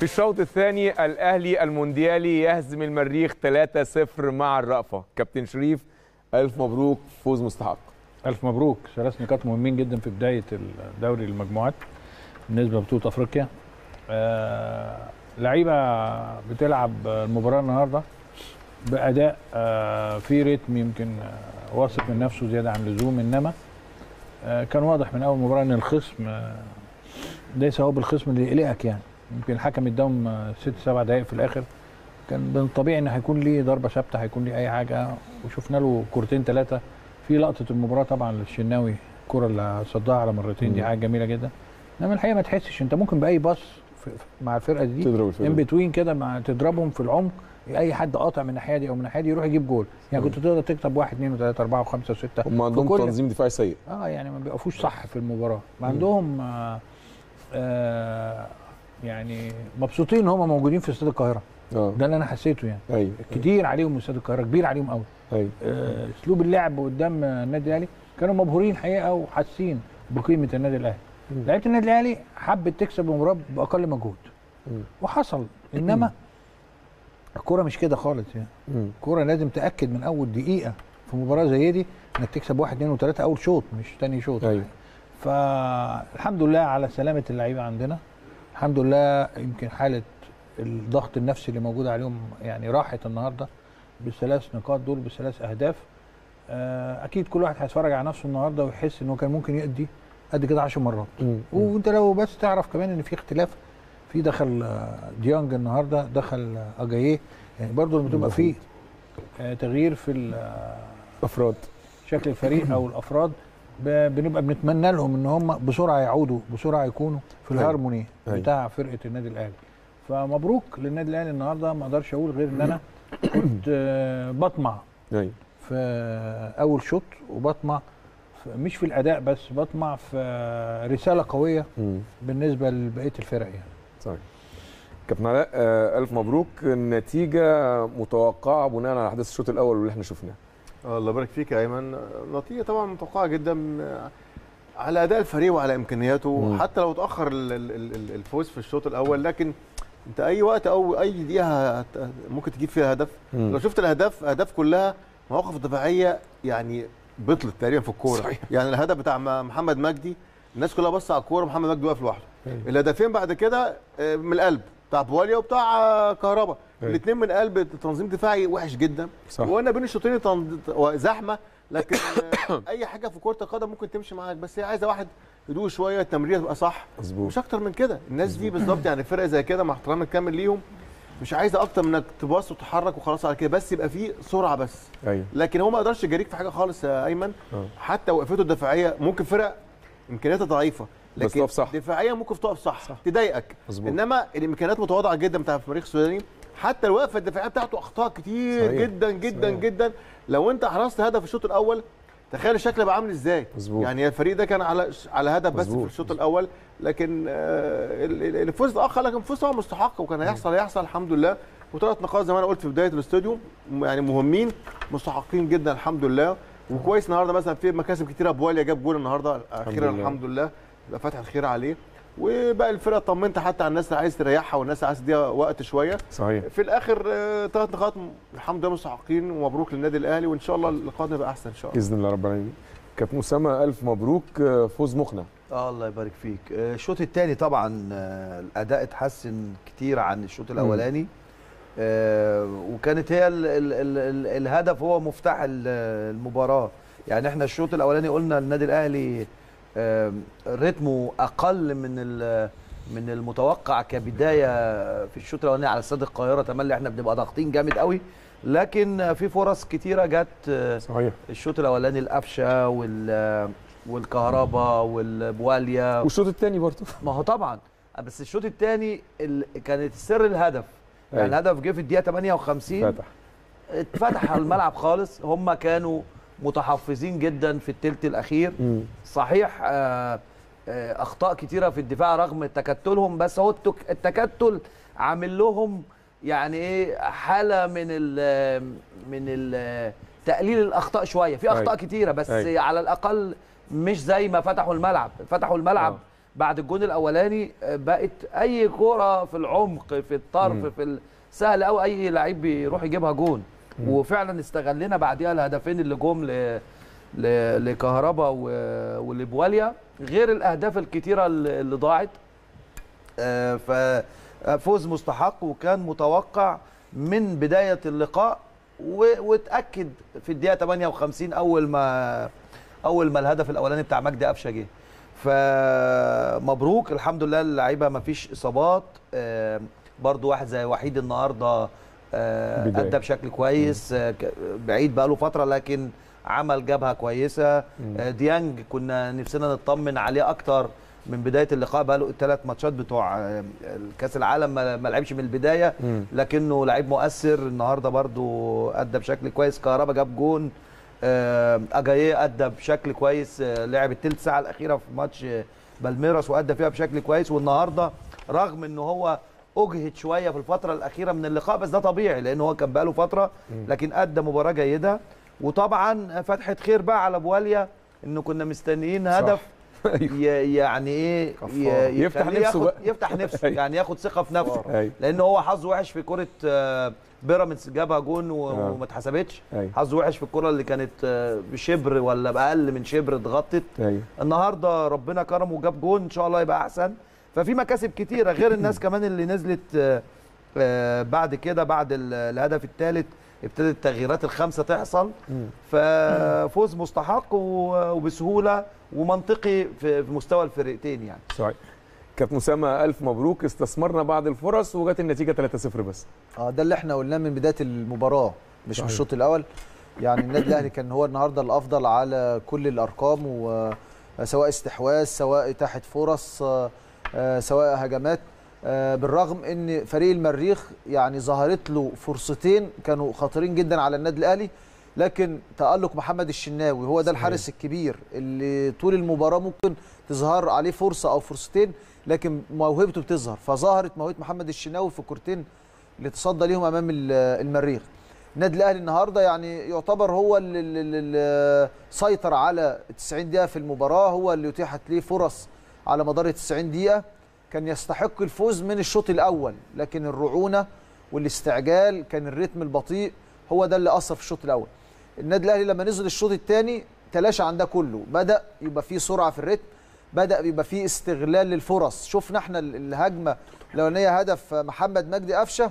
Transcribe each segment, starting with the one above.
في الشوط الثاني الاهلي المونديالي يهزم المريخ 3-0 مع الرأفة كابتن شريف الف مبروك فوز مستحق ألف مبروك ثلاث نقاط مهمين جدا في بداية دوري المجموعات بالنسبة لبطولة أفريقيا آه لعيبة بتلعب المباراة النهاردة بأداء آه في ريتم يمكن آه واثق من نفسه زيادة عن اللزوم إنما آه كان واضح من أول مباراة إن الخصم آه ليس هو بالخصم اللي يقلقك يعني يمكن الحكم اداهم آه، ست سبع دقائق في الآخر كان من الطبيعي إن هيكون ليه ضربة ثابتة هيكون ليه أي حاجة وشفنا له كورتين ثلاثة في لقطه المباراه طبعا للشناوي الكره اللي صدها على مرتين دي مم. حاجه جميله جدا انما الحقيقه ما تحسش انت ممكن باي باص في- في- مع الفرقه دي تضرب الفرقة. ان بتوين كده مع تضربهم في العمق اي حد قاطع من الناحيه دي او من الناحيه دي يروح يجيب جول يعني كنت تقدر تكتب واحد اثنين وثلاثه اربعه وخمسه وسته هم عندهم في كل- تنظيم دفاعي سيء اه يعني ما بيقفوش صح في المباراه ما عندهم آه آه يعني مبسوطين ان هم موجودين في استاد القاهره اه ده اللي انا حسيته يعني ايوه كتير عليهم من استاد القاهره كبير عليهم قوي ايوه آه، اسلوب اللعب قدام النادي الاهلي كانوا مبهورين حقيقه وحاسين بقيمه النادي الاهلي مم. لعيبه النادي الاهلي حبت تكسب المباراه باقل مجهود مم. وحصل انما الكوره مش كده خالص يعني مم. الكوره لازم تاكد من اول دقيقه في مباراه زي دي انك تكسب واحد اثنين وثلاثه اول شوط مش تاني شوط ايوه فالحمد لله على سلامه اللعيبه عندنا الحمد لله يمكن حاله الضغط النفسي اللي موجود عليهم يعني راحت النهارده بالثلاث نقاط دول بالثلاث اهداف آه، اكيد كل واحد هيتفرج على نفسه النهارده ويحس انه كان ممكن يأدي قد كده 10 مرات مم. وانت لو بس تعرف كمان ان في اختلاف في دخل آه، ديانج النهارده دخل آه، اجاييه يعني برضه لما تبقى في آه، تغيير في ال- آه، افراد شكل الفريق او الافراد ب- بنبقى بنتمنى لهم ان هم بسرعه يعودوا بسرعه يكونوا في أيوة. الهارموني أيوة. بتاع فرقه النادي الاهلي فمبروك للنادي الاهلي النهارده ما اقدرش اقول غير ان انا كنت آه، بطمع ايوه في اول شوط وبطمع في مش في الاداء بس بطمع في رساله قويه مم. بالنسبه لبقيه الفرق يعني صحيح كابتن علاء آه، الف مبروك النتيجه متوقعه بناء على احداث الشوط الاول واللي احنا شفناه الله يبارك فيك يا ايمن نتيجه طبعا متوقعه جدا آه، على اداء الفريق وعلى امكانياته مم. حتى لو اتاخر ال- ال- ال- الفوز في الشوط الاول لكن انت اي وقت او اي دقيقه هت- ممكن تجيب فيها هدف مم. لو شفت الاهداف اهداف كلها مواقف دفاعيه يعني بطلت تقريبا في الكوره صحيح. يعني الهدف بتاع م- محمد مجدي الناس كلها بص على الكوره محمد مجدي واقف لوحده أيوة. الهدفين بعد كده آه، من القلب بتاع بواليا وبتاع آه، كهربا أيوة. الاثنين من قلب تنظيم دفاعي وحش جدا صح وقلنا بين الشوطين تنظ- زحمه لكن آه، اي حاجه في كره القدم ممكن تمشي معاك بس هي عايزه واحد هدوء شويه التمريره تبقى صح مظبوط مش اكتر من كده الناس دي بالظبط يعني فرقه زي كده مع احترامي الكامل ليهم مش عايزه اكتر من انك تباص وتتحرك وخلاص على كده بس يبقى فيه سرعه بس ايوه لكن هو ما قدرش يجاريك في حاجه خالص يا ايمن آه. حتى وقفته الدفاعيه ممكن فرق امكانياتها ضعيفه بس لكن تقف صح. دفاعيا ممكن تقف صح, صح. صح. تضايقك مظبوط. انما الامكانيات متواضعه جدا بتاع المريخ السوداني حتى الوقفه الدفاعيه بتاعته اخطاء كتير صحيح. جدا جدا صحيح. جدا لو انت حرصت هدف الشوط الاول تخيل الشكل هيبقى عامل ازاي مظبوط. يعني الفريق ده كان على على هدف بس مظبوط. في الشوط الاول لكن آه، ال- ال- الفوز اتاخر لكن الفوز طبعا مستحق وكان هيحصل هيحصل الحمد لله وثلاث نقاط زي ما انا قلت في بدايه الاستوديو م- يعني مهمين مستحقين جدا الحمد لله وكويس النهارده مثلا في مكاسب كتيره بواليا جاب جول النهارده اخيرا لله. الحمد لله يبقى فاتح الخير عليه وباقي الفرقه طمنت حتى على الناس اللي عايز تريحها والناس اللي عايز تديها وقت شويه صحيح في الاخر ثلاث نقاط م- الحمد لله مستحقين ومبروك للنادي الاهلي وان شاء الله اللقاء يبقى احسن ان شاء الله باذن الله رب العالمين كابتن اسامه الف مبروك آه، فوز مقنع اه الله يبارك فيك آه، الشوط الثاني طبعا آه، الاداء اتحسن كتير عن الشوط الاولاني آه، وكانت هي ال ال ال ال الهدف هو مفتاح ال- المباراه يعني احنا الشوط الاولاني قلنا النادي الاهلي آه، رتمه اقل من ال- من المتوقع كبدايه في الشوط الاولاني على استاد القاهره تملي احنا بنبقى ضاغطين جامد قوي لكن في فرص كتيره جت آه، صحيح الشوط الاولاني القفشه وال والكهرباء والبواليا والشوط الثاني برضه ما هو طبعا بس الشوط الثاني ال... كانت السر الهدف يعني أيوة. الهدف جه في الدقيقه 58 فاتح اتفتح على الملعب خالص هم كانوا متحفظين جدا في الثلث الاخير مم. صحيح آه، آه، اخطاء كتيره في الدفاع رغم تكتلهم بس هو التك- التكتل عامل لهم يعني ايه حاله من ال من ال تقليل الاخطاء شويه في اخطاء أيوة. كتيره بس أيوة. على الاقل مش زي ما فتحوا الملعب فتحوا الملعب آه. بعد الجون الاولاني آه، بقت اي كوره في العمق في الطرف مم. في ال- سهل قوي اي لعيب بيروح يجيبها جون مم. وفعلا استغلنا بعديها الهدفين اللي جم ل ل- لكهربا و- ولبواليا غير الاهداف الكتيره اللي اللي ضاعت آه، ففوز مستحق وكان متوقع من بدايه اللقاء و- واتاكد في الدقيقه 58 اول ما اول ما الهدف الاولاني بتاع مجدي قفشه جه فمبروك الحمد لله اللعيبه ما فيش اصابات آه، برضو واحد زي وحيد النهارده آه، بداية. ادى بشكل كويس آه، ك- بعيد بقاله فتره لكن عمل جبهه كويسه مم. آه، ديانج كنا نفسنا نطمن عليه اكتر من بدايه اللقاء بقى له الثلاث ماتشات بتوع آه، كاس العالم ما ما لعبش من البدايه مم. لكنه لعيب مؤثر النهارده برضو ادى بشكل كويس كهربا جاب جون آه، اجاييه ادى بشكل كويس آه، لعب الثلث ساعه الاخيره في ماتش آه، بالميراس وادى فيها بشكل كويس والنهارده رغم ان هو اجهد شويه في الفتره الاخيره من اللقاء بس ده طبيعي لان هو كان بقاله فتره لكن ادى مباراه جيده وطبعا فتحه خير بقى على بواليا انه كنا مستنيين صح. هدف ي- يعني ايه كفارة. ي- يفتح يخليه نفسه ياخد- بقى. يفتح نفسه أيوة. يعني ياخد ثقه في نفسه ايوه لان هو حظه وحش في كره آه، بيراميدز جابها جون و- آه. وما اتحسبتش ايوه حظه وحش في الكره اللي كانت آه، بشبر ولا باقل من شبر اتغطت ايوه النهارده ربنا كرمه وجاب جون ان شاء الله يبقى احسن ففي مكاسب كتيره غير الناس كمان اللي نزلت آه، آه، بعد كده بعد ال- الهدف الثالث ابتدت التغييرات الخمسه تحصل مم. ففوز مستحق و- وبسهوله ومنطقي في في مستوى الفرقتين يعني صحيح كابتن اسامه الف مبروك استثمرنا بعض الفرص وجت النتيجه 3-0 بس اه ده اللي احنا قلناه من بدايه المباراه مش صحيح. من الشوط الاول يعني النادي الاهلي كان هو النهارده الافضل على كل الارقام وسواء استحواذ سواء اتاحه فرص آه، آه، سواء هجمات آه، بالرغم ان فريق المريخ يعني ظهرت له فرصتين كانوا خطيرين جدا على النادي الاهلي لكن تالق محمد الشناوي هو ده صحيح. الحارس الكبير اللي طول المباراه ممكن تظهر عليه فرصه او فرصتين لكن موهبته بتظهر فظهرت موهبه محمد الشناوي في كورتين اللي تصدى ليهم امام ال- المريخ النادي الاهلي النهارده يعني يعتبر هو اللي, اللي, اللي سيطر على 90 دقيقه في المباراه هو اللي اتيحت ليه فرص على مدار 90 دقيقه كان يستحق الفوز من الشوط الاول لكن الرعونه والاستعجال كان الريتم البطيء هو ده اللي اثر في الشوط الاول النادي الاهلي لما نزل الشوط الثاني تلاشى عن ده كله بدا يبقى فيه سرعه في الريتم بدا يبقى فيه استغلال للفرص شفنا احنا ال- الهجمه الاولانيه هدف محمد مجدي قفشه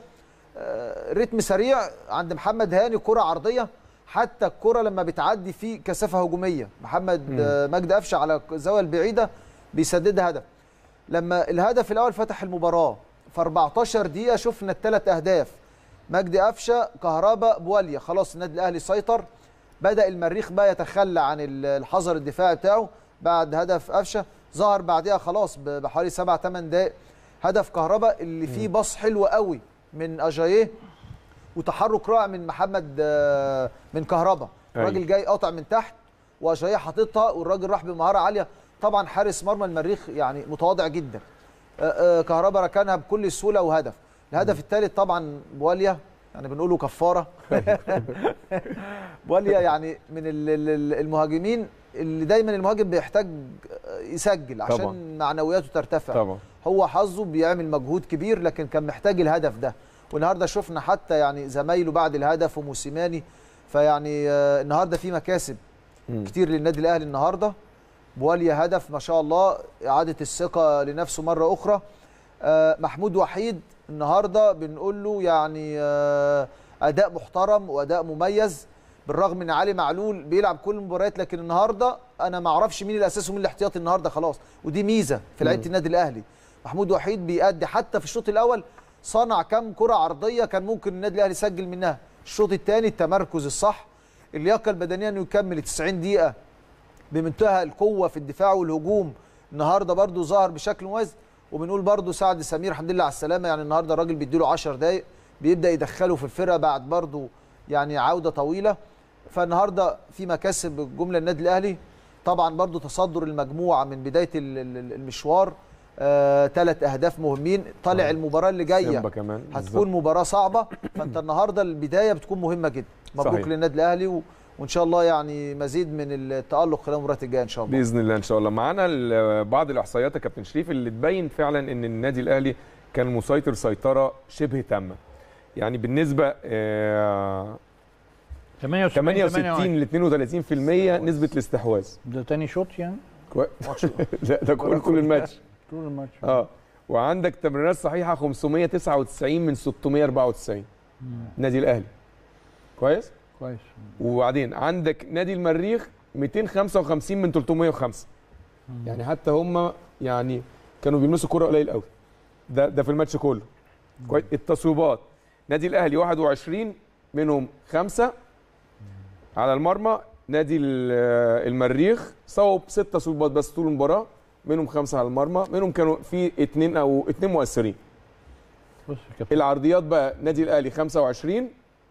آه، رتم سريع عند محمد هاني كرة عرضية حتى الكرة لما بتعدي في كثافة هجومية محمد مم. آه، مجدي قفشه على الزاوية البعيدة بيسددها هدف لما الهدف الأول فتح المباراة في 14 دقيقة شفنا الثلاث أهداف مجدي قفشه كهربا بواليا خلاص النادي الأهلي سيطر بدأ المريخ بقى يتخلى عن ال- الحذر الدفاعي بتاعه بعد هدف قفشه ظهر بعدها خلاص ب- بحوالي 7 8 دقائق هدف كهربا اللي فيه باص حلو قوي من اجاييه وتحرك رائع من محمد آه، من كهربا أيوة. الراجل جاي قاطع من تحت واجاييه حاططها والراجل راح بمهاره عاليه طبعا حارس مرمى المريخ يعني متواضع جدا آه، آه، كهربا ركنها بكل سهوله وهدف الهدف الثالث طبعا بواليا يعني بنقوله كفاره بواليا يعني من ال- ال- ال- المهاجمين اللي دايما المهاجم بيحتاج يسجل عشان طبعا. معنوياته ترتفع طبعا هو حظه بيعمل مجهود كبير لكن كان محتاج الهدف ده والنهارده شفنا حتى يعني زمايله بعد الهدف وموسيماني فيعني آه، النهارده في مكاسب مم. كتير للنادي الاهلي النهارده بواليا هدف ما شاء الله اعاده الثقه لنفسه مره اخرى آه، محمود وحيد النهارده بنقول له يعني آه، اداء محترم واداء مميز بالرغم ان علي معلول بيلعب كل المباريات لكن النهارده انا ما اعرفش مين الاساس ومين الاحتياطي النهارده خلاص ودي ميزه في لعيبه النادي الاهلي محمود وحيد بيأدي حتى في الشوط الاول صنع كم كره عرضيه كان ممكن النادي الاهلي يسجل منها الشوط الثاني التمركز الصح اللياقه البدنيه انه يكمل 90 دقيقه بمنتهى القوه في الدفاع والهجوم النهارده برضو ظهر بشكل مميز وبنقول برضو سعد سمير الحمد لله على السلامه يعني النهارده الراجل بيديله 10 دقائق بيبدا يدخله في الفرقه بعد برضو يعني عوده طويله فالنهارده في مكاسب الجمله النادي الاهلي طبعا برضو تصدر المجموعه من بدايه ال- ال- المشوار ثلاث اهداف مهمين طالع آه. المباراه اللي جايه سيمبا كمان هتكون مباراه صعبه فانت النهارده البدايه بتكون مهمه جدا مبروك صحيح. للنادي الاهلي و... وان شاء الله يعني مزيد من التالق خلال المباريات الجايه ان شاء الله باذن الله ان شاء الله معانا ال- بعض الاحصائيات يا كابتن شريف اللي تبين فعلا ان النادي الاهلي كان مسيطر سيطره شبه تامه يعني بالنسبه آه، 68 68 ل 32% نسبه الاستحواذ ده تاني شوط يعني كوي- لا ده كل كل الماتش طول الماتش اه وعندك تمريرات صحيحه 599 من 694 نادي الاهلي كويس كويس وبعدين عندك نادي المريخ 255 من 305 يعني حتى هم يعني كانوا بيلمسوا كرة قليل قوي ده ده في الماتش كله كويس التصويبات نادي الاهلي 21 منهم خمسة على المرمى نادي ال- المريخ صوب ست تصويبات بس طول المباراة منهم خمسة على المرمى منهم كانوا في اثنين او اثنين مؤثرين بص يا كابتن العرضيات بقى نادي الاهلي 25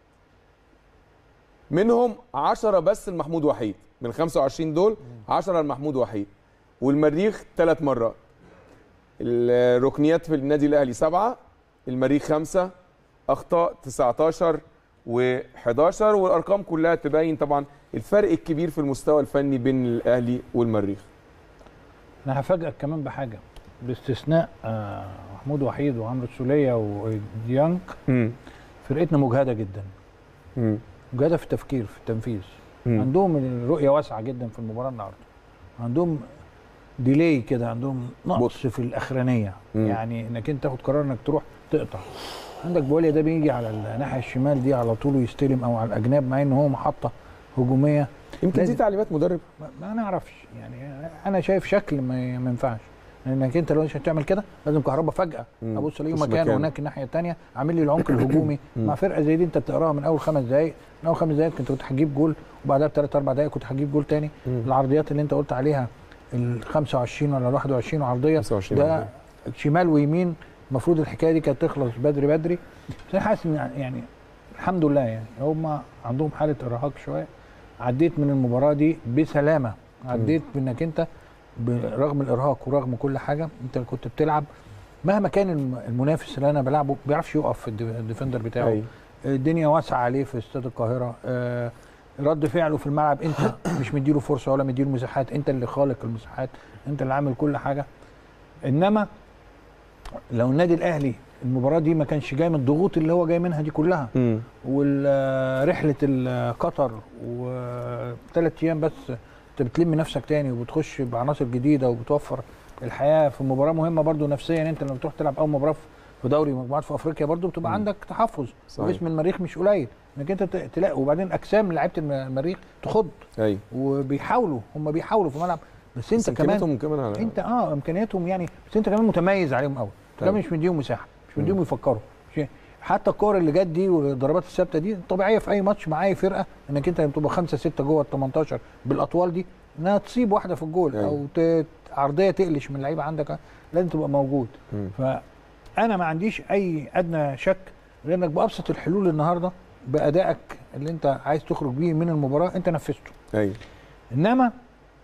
منهم 10 بس لمحمود وحيد من 25 دول 10 لمحمود وحيد والمريخ ثلاث مرات الركنيات في النادي الاهلي سبعه المريخ خمسه اخطاء 19 و11 والارقام كلها تبين طبعا الفرق الكبير في المستوى الفني بين الاهلي والمريخ انا هفاجئك كمان بحاجه باستثناء آه، محمود وحيد وعمرو السوليه وديانج امم فرقتنا مجهده جدا امم مجهده في التفكير في التنفيذ عندهم الرؤيه واسعه جدا في المباراه النهارده عندهم ديلي كده عندهم نقص في الاخرانيه مم. يعني انك انت تاخد قرار انك تروح تقطع عندك بواليا ده بيجي على الناحيه الشمال دي على طول ويستلم او على الاجناب مع ان هو محطه هجوميه يمكن دي لازم- تعليمات مدرب ما, ما نعرفش يعني انا شايف شكل ما, ما ينفعش لانك انت لو مش هتعمل كده لازم كهربا فجاه مم. ابص الاقيه مش مكانه مكانه. هناك الناحيه الثانيه عامل لي العمق الهجومي مم. مع فرقه زي دي انت بتقراها من اول خمس دقائق من اول خمس دقائق كنت كنت هتجيب جول وبعدها بثلاث اربع دقائق كنت هتجيب جول تاني مم. العرضيات اللي انت قلت عليها ال 25 ولا ال 21 عرضيه 25 ده عرضية. شمال ويمين المفروض الحكايه دي كانت تخلص بدري بدري بس انا حاسس ان يعني الحمد لله يعني هم عندهم حاله ارهاق شويه عديت من المباراه دي بسلامه عديت بانك انت برغم الارهاق ورغم كل حاجه انت كنت بتلعب مهما كان الم- المنافس اللي انا بلعبه ما بيعرفش يقف في الدي- الديفندر بتاعه أيوة. الدنيا واسعه عليه في استاد القاهره آه، رد فعله في الملعب انت مش مديله فرصه ولا مديله مساحات انت اللي خالق المساحات انت اللي عامل كل حاجه انما لو النادي الاهلي المباراه دي ما كانش جاي من الضغوط اللي هو جاي منها دي كلها مم. ورحله قطر وثلاث ايام بس انت بتلم نفسك تاني وبتخش بعناصر جديده وبتوفر الحياه في مباراه مهمه برضو نفسيا انت لما بتروح تلعب اول مباراه في دوري مجموعات في افريقيا برضو بتبقى مم. عندك تحفظ صحيح. واسم المريخ مش قليل انك انت ت- تلاقي وبعدين اجسام لعيبه الم- المريخ تخض ايوه وبيحاولوا هم بيحاولوا في الملعب بس انت بس كمان إمكانياتهم كمان على انت اه امكانياتهم يعني بس انت كمان متميز عليهم قوي انت كمان طيب. مش مديهم مساحه مش مديهم يفكروا مش- حتى الكور اللي جت دي والضربات الثابته دي طبيعيه في اي ماتش مع اي فرقه انك انت لما تبقى خمسه سته جوه ال 18 بالاطوال دي انها تصيب واحده في الجول أيوة. او ت- عرضيه تقلش من اللعيبه عندك لازم تبقى موجود مم. فانا ما عنديش اي ادنى شك غير انك بابسط الحلول النهارده بادائك اللي انت عايز تخرج بيه من المباراه انت نفذته ايوه انما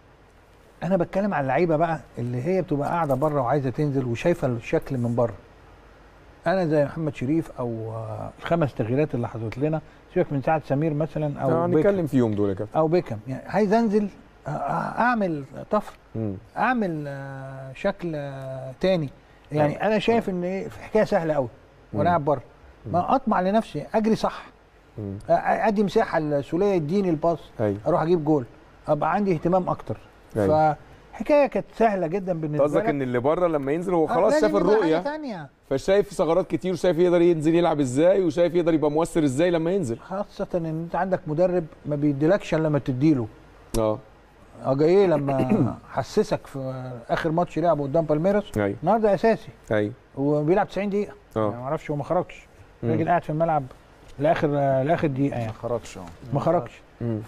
انا بتكلم على اللعيبه بقى اللي هي بتبقى قاعده بره وعايزه تنزل وشايفه الشكل من بره انا زي محمد شريف او آه، الخمس تغييرات اللي حصلت لنا سيبك من سعد سمير مثلا او آه، بيكم نتكلم فيهم دول يا كابتن او بيكم يعني عايز انزل آه، آه، اعمل طفر مم. اعمل آه، شكل آه، تاني يعني انا شايف ان إيه، في حكايه سهله قوي وانا مم. قاعد بره ما اطمع لنفسي اجري صح مم. آه، ادي مساحه السوليه يديني الباص ايوه اروح اجيب جول ابقى عندي اهتمام اكتر أيوة. فحكايه كانت سهله جدا بالنسبه قصدك لك ان اللي بره لما ينزل هو آه، خلاص لازم شاف يبقى حاجة الرؤيه تانية فشايف ثغرات كتير وشايف يقدر ينزل يلعب ازاي وشايف يقدر يبقى مؤثر ازاي لما ينزل خاصه ان انت عندك مدرب ما بيديلكش الا لما تديله اه اجايه لما حسسك في اخر ماتش لعبه قدام بالميراس ايوه النهارده اساسي ايوه وبيلعب 90 دقيقه اه يعني ما اعرفش هو ما خرجش مم. الراجل قاعد في الملعب لاخر لاخر دقيقه يعني ما خرجش اه ما خرجش مم.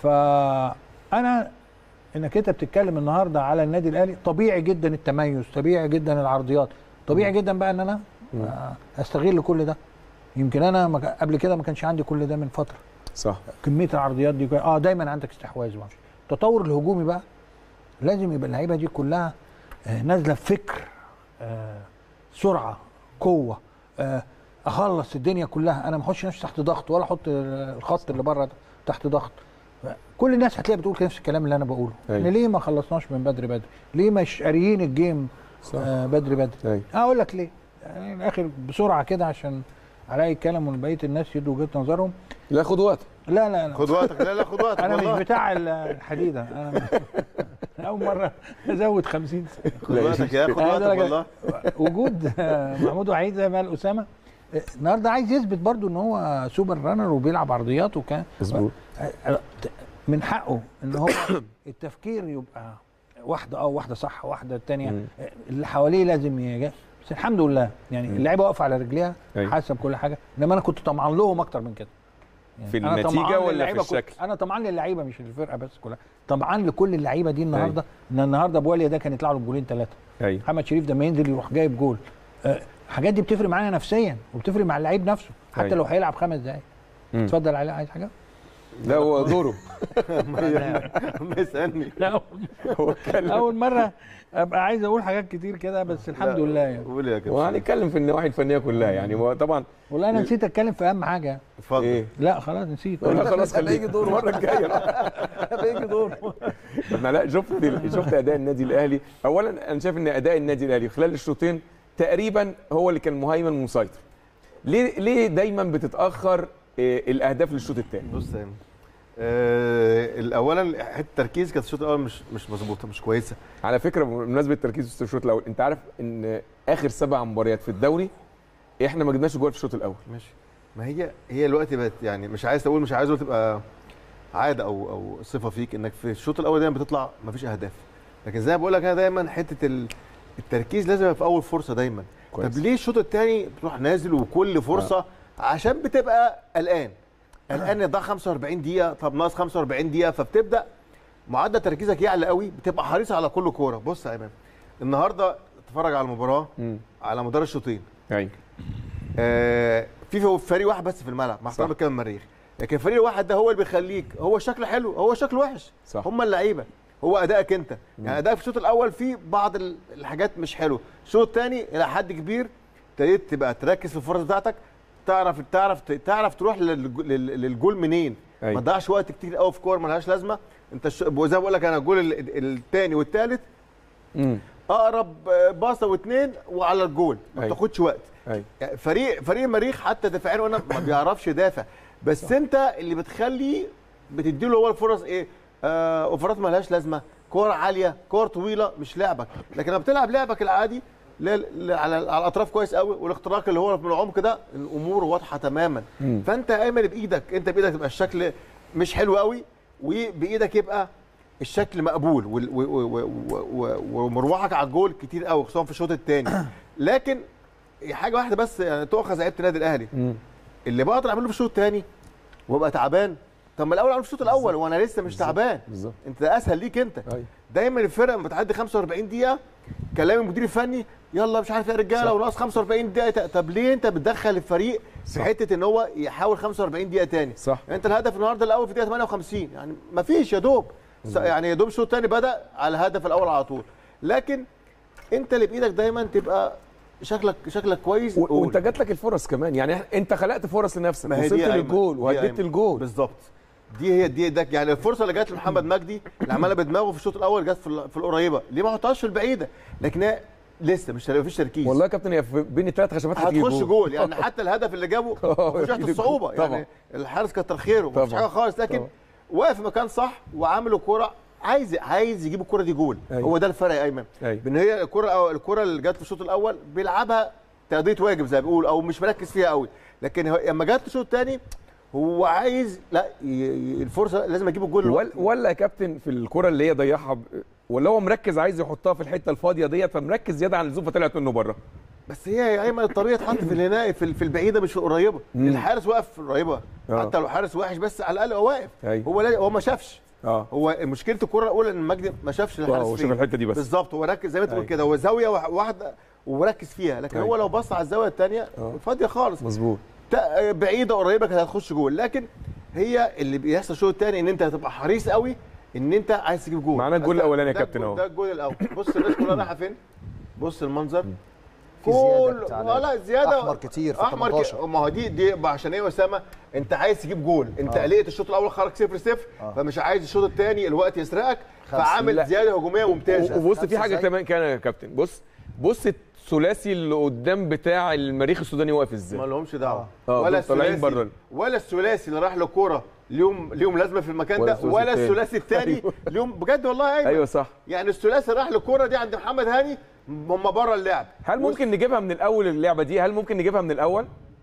فانا انك انت بتتكلم النهارده على النادي الاهلي طبيعي جدا التميز طبيعي جدا العرضيات طبيعي جدا بقى ان انا مم. آه، استغل كل ده يمكن انا ما كان- قبل كده ما كانش عندي كل ده من فتره صح كميه العرضيات دي اه دايما عندك استحواذ ومش التطور الهجومي بقى لازم يبقى اللعيبه دي كلها آه، نازله بفكر آه، سرعه قوه آه، اخلص الدنيا كلها انا ما احطش نفسي تحت ضغط ولا احط آه، الخط اللي بره ده تحت ضغط كل الناس هتلاقي بتقول نفس الكلام اللي انا بقوله أيوة. احنا ليه ما خلصناش من بدري بدري ليه مش قاريين الجيم صح آه بدري بدري أيوة. اقول لك ليه يعني الاخر بسرعه كده عشان علي الكلم وبقيه الناس يدوا وجهه نظرهم لا خد وقت لا لا لا خد وقتك لا لا خد وقتك انا والله. مش بتاع ال- الحديده انا اول مره ازود 50 سنه خد وقتك يا خد أنا وقتك درجة- والله وجود آه، محمود وحيد زي ما قال اسامه آه، النهارده عايز يثبت برضو ان هو سوبر رانر وبيلعب عرضيات وكان مظبوط آه، من حقه ان هو التفكير يبقى واحده اه واحده صح واحده الثانيه مم. اللي حواليه لازم يجي بس الحمد لله يعني اللعيبه واقفه على رجليها أيوة. حاسه بكل حاجه انما انا كنت طمعان لهم اكتر من كده يعني في أنا النتيجة طمعان ولا في للعيبة كل- الشكل؟ انا طمعان للعيبه مش للفرقه بس كلها طمعان لكل اللعيبه دي النهارده ان النهارده بواليا ده كان يطلع له بجولين ثلاثه ايوه محمد شريف ده ما ينزل يروح جايب جول آه، الحاجات دي بتفرق معانا نفسيا وبتفرق مع اللعيب نفسه حتى أيوة. لو هيلعب خمس دقايق مم. اتفضل علي عايز حاجه لا هو دوره ما يسالني لا هو اتكلم اول مره ابقى عايز اقول حاجات كتير كده بس الحمد لا، لله يعني قول يا كابتن وهنتكلم في النواحي الفنيه كلها يعني هو طبعا والله انا نسيت اتكلم في اهم حاجه اتفضل ايه لا خلاص نسيت لا خلاص هيجي خليك دور. المره الجايه بيجي دور انا لا شفت شفت اداء النادي الاهلي اولا انا شايف ان اداء النادي الاهلي خلال الشوطين تقريبا هو اللي كان مهيمن ومسيطر ليه ليه دايما بتتاخر آه، الاهداف للشوط الثاني بص يعني آه الاولا حته التركيز كانت الشوط الاول مش مش مظبوطه مش كويسه على فكره بمناسبه التركيز في الشوط الاول انت عارف ان اخر سبع مباريات في الدوري احنا ما جبناش جول في الشوط الاول ماشي ما هي هي الوقت بقت يعني مش عايز تقول مش عايز أقول تبقى عاده او او صفه فيك انك في الشوط الاول دايما بتطلع مفيش اهداف لكن زي ما بقول لك انا دايما حته ال- التركيز لازم يبقى في اول فرصه دايما كويس. طب ليه الشوط الثاني بتروح نازل وكل فرصه آه. عشان بتبقى قلقان قلقان ده 45 دقيقه طب ناقص 45 دقيقه فبتبدا معدل تركيزك يعلى قوي بتبقى حريص على كل كوره بص يا امام النهارده اتفرج على المباراه امم على مدار الشوطين ايوه آه، في فريق واحد بس في الملعب مع احترامي صح. كده المريخ لكن الفريق الواحد ده هو اللي بيخليك هو شكله حلو هو شكله وحش صح. هم اللعيبه هو ادائك انت يعني ادائك في الشوط الاول في بعض ال- الحاجات مش حلوه الشوط الثاني الى حد كبير ابتديت تبقى تركز في الفرص بتاعتك تعرف تعرف تعرف تروح للج- لل- للجول منين أيوة. ما تضيعش وقت كتير قوي في كور ملهاش لازمه انت الش- زي ما بقول لك انا الجول الثاني والثالث امم اقرب آه، باصه واثنين وعلى الجول ما أيوة. بتاخدش وقت ايوه يعني فريق فريق المريخ حتى دفاعيا وانا ما بيعرفش يدافع بس انت اللي بتخلي بتديله هو الفرص ايه آه اوفرات مالهاش لازمه كور عاليه كور طويله مش لعبك لكن لما بتلعب لعبك العادي ل- ل- على على الاطراف كويس قوي والاختراق اللي هو من العمق ده الامور واضحه تماما مم. فانت يا ايمن بايدك انت بايدك تبقى الشكل مش حلو قوي وبايدك يبقى الشكل مقبول وال- و- و- و- و- ومروحك على الجول كتير قوي خصوصا في الشوط الثاني لكن حاجه واحده بس يعني تؤخذ لعيبه النادي الاهلي امم اللي بقدر اعمله في الشوط الثاني وابقى تعبان طب ما الاول اعمل في الشوط الاول وانا لسه مش تعبان بالظبط انت ده اسهل ليك انت ايوه دايما الفرقه لما بتعدي 45 دقيقه كلام المدير الفني يلا مش عارف يا رجاله صح. وناقص 45 دقيقه طب ليه انت بتدخل الفريق في صح. حته ان هو يحاول 45 دقيقه تاني صح انت الهدف النهارده الاول في دقيقه 58 يعني ما فيش يا دوب س- يعني يا دوب الشوط الثاني بدا على الهدف الاول على طول لكن انت اللي بايدك دايما تبقى شكلك شكلك كويس و- قول. وانت جات لك الفرص كمان يعني إح- انت خلقت فرص لنفسك ما هي وصلت دي يا أيمن. للجول دي يا وهديت أيمن. الجول بالظبط دي هي دي ده يعني الفرصه اللي جت لمحمد مجدي اللي عملها بدماغه في الشوط الاول جت في, ال- في القريبه ليه ما حطهاش في البعيده لكن هي لسه مش مفيش تركيز والله يا كابتن هي في- بين الثلاث خشبات هتجيب هتخش جول يعني حتى الهدف اللي جابه آه، مش تحت أكيد الصعوبه طبعا. يعني الحارس كتر خيره مفيش طبعا. حاجه خالص لكن طبعا. واقف في مكان صح وعامل الكوره عايز عايز يجيب الكوره دي جول أيوة. هو ده الفرق يا ايمن أيوة. بان هي الكوره الكوره اللي جت في الشوط الاول بيلعبها تقضيه واجب زي ما بيقول او مش مركز فيها قوي لكن هو- لما جت الشوط الثاني هو عايز لا ي- ي- الفرصه لازم اجيب الجول ولا, ولا يا كابتن في الكره اللي هي ضيعها ب... ولا هو مركز عايز يحطها في الحته الفاضيه ديت فمركز زياده عن اللزوم فطلعت منه بره بس هي يا ايمن الطبيعي تحط في الهنائي في في البعيده مش في القريبه مم. الحارس واقف في القريبه آه. حتى لو حارس وحش بس على الاقل هو واقف أيوة. هو لا هو ما شافش اه هو مشكله الكره الاولى ان مجدي ما شافش الحارس هو شاف فين. الحته دي بس بالظبط هو ركز زي ما انت بتقول أيوة. كده هو زاويه وح- واحده وركز فيها لكن هو أيوة. لو بص على الزاويه الثانيه آه. فاضيه خالص مظبوط تا- بعيده قريبه كانت هتخش جول لكن هي اللي بيحصل الشوط الثاني ان انت هتبقى حريص قوي ان انت عايز تجيب جول معانا الجول ده- الأولاني يا ده كابتن الجول- أهو. ده الجول الاول بص الناس كلها رايحه فين بص المنظر في زيادة كل بتاع آه لا زياده أحمر كتير في احمر 18. كتير ما هو دي دي عشان ايه يا اسامه انت عايز تجيب جول انت آه. قلقت الشوط الاول خرج 0 0 آه. فمش عايز الشوط الثاني الوقت يسرقك خمسة. فعامل لا. زياده هجوميه ممتازه وبص خمسة في حاجه زي- كمان كان يا كابتن بص بص الثلاثي اللي قدام بتاع المريخ السوداني واقف ما ازاي لهمش دعوه آه. ولا دول طالعين الثلاثي بره. ولا الثلاثي اللي راح لكوره ليهم ليهم لازمه في المكان ولا ده الثلاثي ولا التاني. الثلاثي الثاني أيوة. ليهم بجد والله ايوه ايوه صح يعني الثلاثي راح للكوره دي عند محمد هاني هم بره اللعب هل ممكن نجيبها من الاول اللعبه دي هل ممكن نجيبها من الاول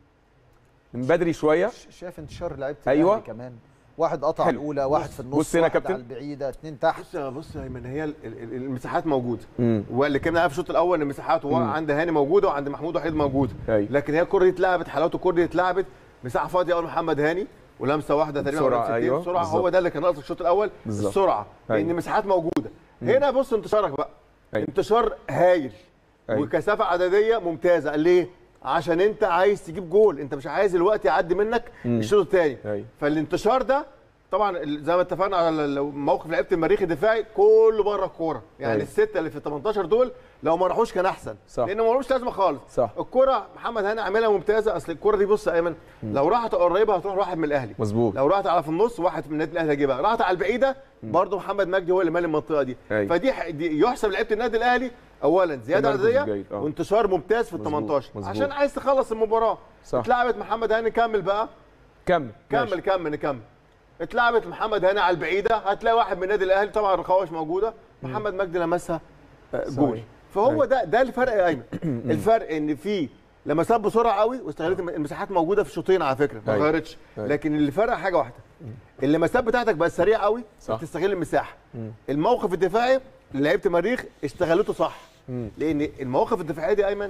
من بدري شويه ش- شايف انتشار لعيبه أيوة. الأهلي كمان واحد قطع حلو. الاولى واحد في النص بص هنا يا واحد كابتن. على البعيده اثنين تحت بص يا بص يا ايمن هي ال- ال- المساحات موجوده امم واللي كنا عارف الشوط الاول ان المساحات هو عند هاني موجوده وعند محمود وحيد موجوده أيوة. لكن هي الكره دي اتلعبت حلاوه الكره دي اتلعبت مساحه فاضيه اول محمد هاني ولمسه واحده تقريبا بسرعة، ولا لمستين. أيوة، بسرعه هو بالظبط. ده اللي كان ناقص الشوط الاول بالظبط. السرعه لان أيوة. المساحات موجوده هنا بص انتشارك بقى أيوة. انتشار هايل أيوة. وكثافه عدديه ممتازه ليه عشان انت عايز تجيب جول انت مش عايز الوقت يعدي منك مم. الشوط الثاني أيوة. فالانتشار ده طبعا ال- زي ما اتفقنا على ال- موقف لعيبه المريخ الدفاعي كله بره الكوره يعني أيوة. السته اللي في ال 18 دول لو ما راحوش كان احسن صح. لان ما لهمش لازمه خالص صح. الكوره محمد هاني عاملها ممتازه اصل الكوره دي بص يا ايمن لو راحت قريبه هتروح واحد من الاهلي مظبوط لو راحت على في النص واحد من النادي الاهلي هيجيبها راحت على البعيده برضه محمد مجدي هو اللي مالي المنطقه دي أيوة. فدي ح- دي يحسب لعيبه النادي الاهلي اولا زياده تمركز عدديه جيد، آه. وانتشار ممتاز في ال مظبوط، 18 مظبوط. عشان عايز تخلص المباراه صح. اتلعبت محمد هاني كمل بقى كمل كمل ماشي. كمل كمل اتلعبت محمد هاني على البعيده هتلاقي واحد من النادي الاهلي طبعا الرقاوه مش موجوده محمد مجدي لمسها آه، جول صحيح. فهو أيوة. ده ده الفرق يا ايمن الفرق ان في لمسات بسرعه قوي واستغلت الم- المساحات موجوده في الشوطين على فكره ما أيوة. غيرتش أيوة. لكن اللي فرق حاجه واحده اللمسات بتاعتك بقت سريعه قوي صح. بتستغل المساحه الموقف الدفاعي لعيبه المريخ استغلته صح مم. لان المواقف الدفاعيه دي يا ايمن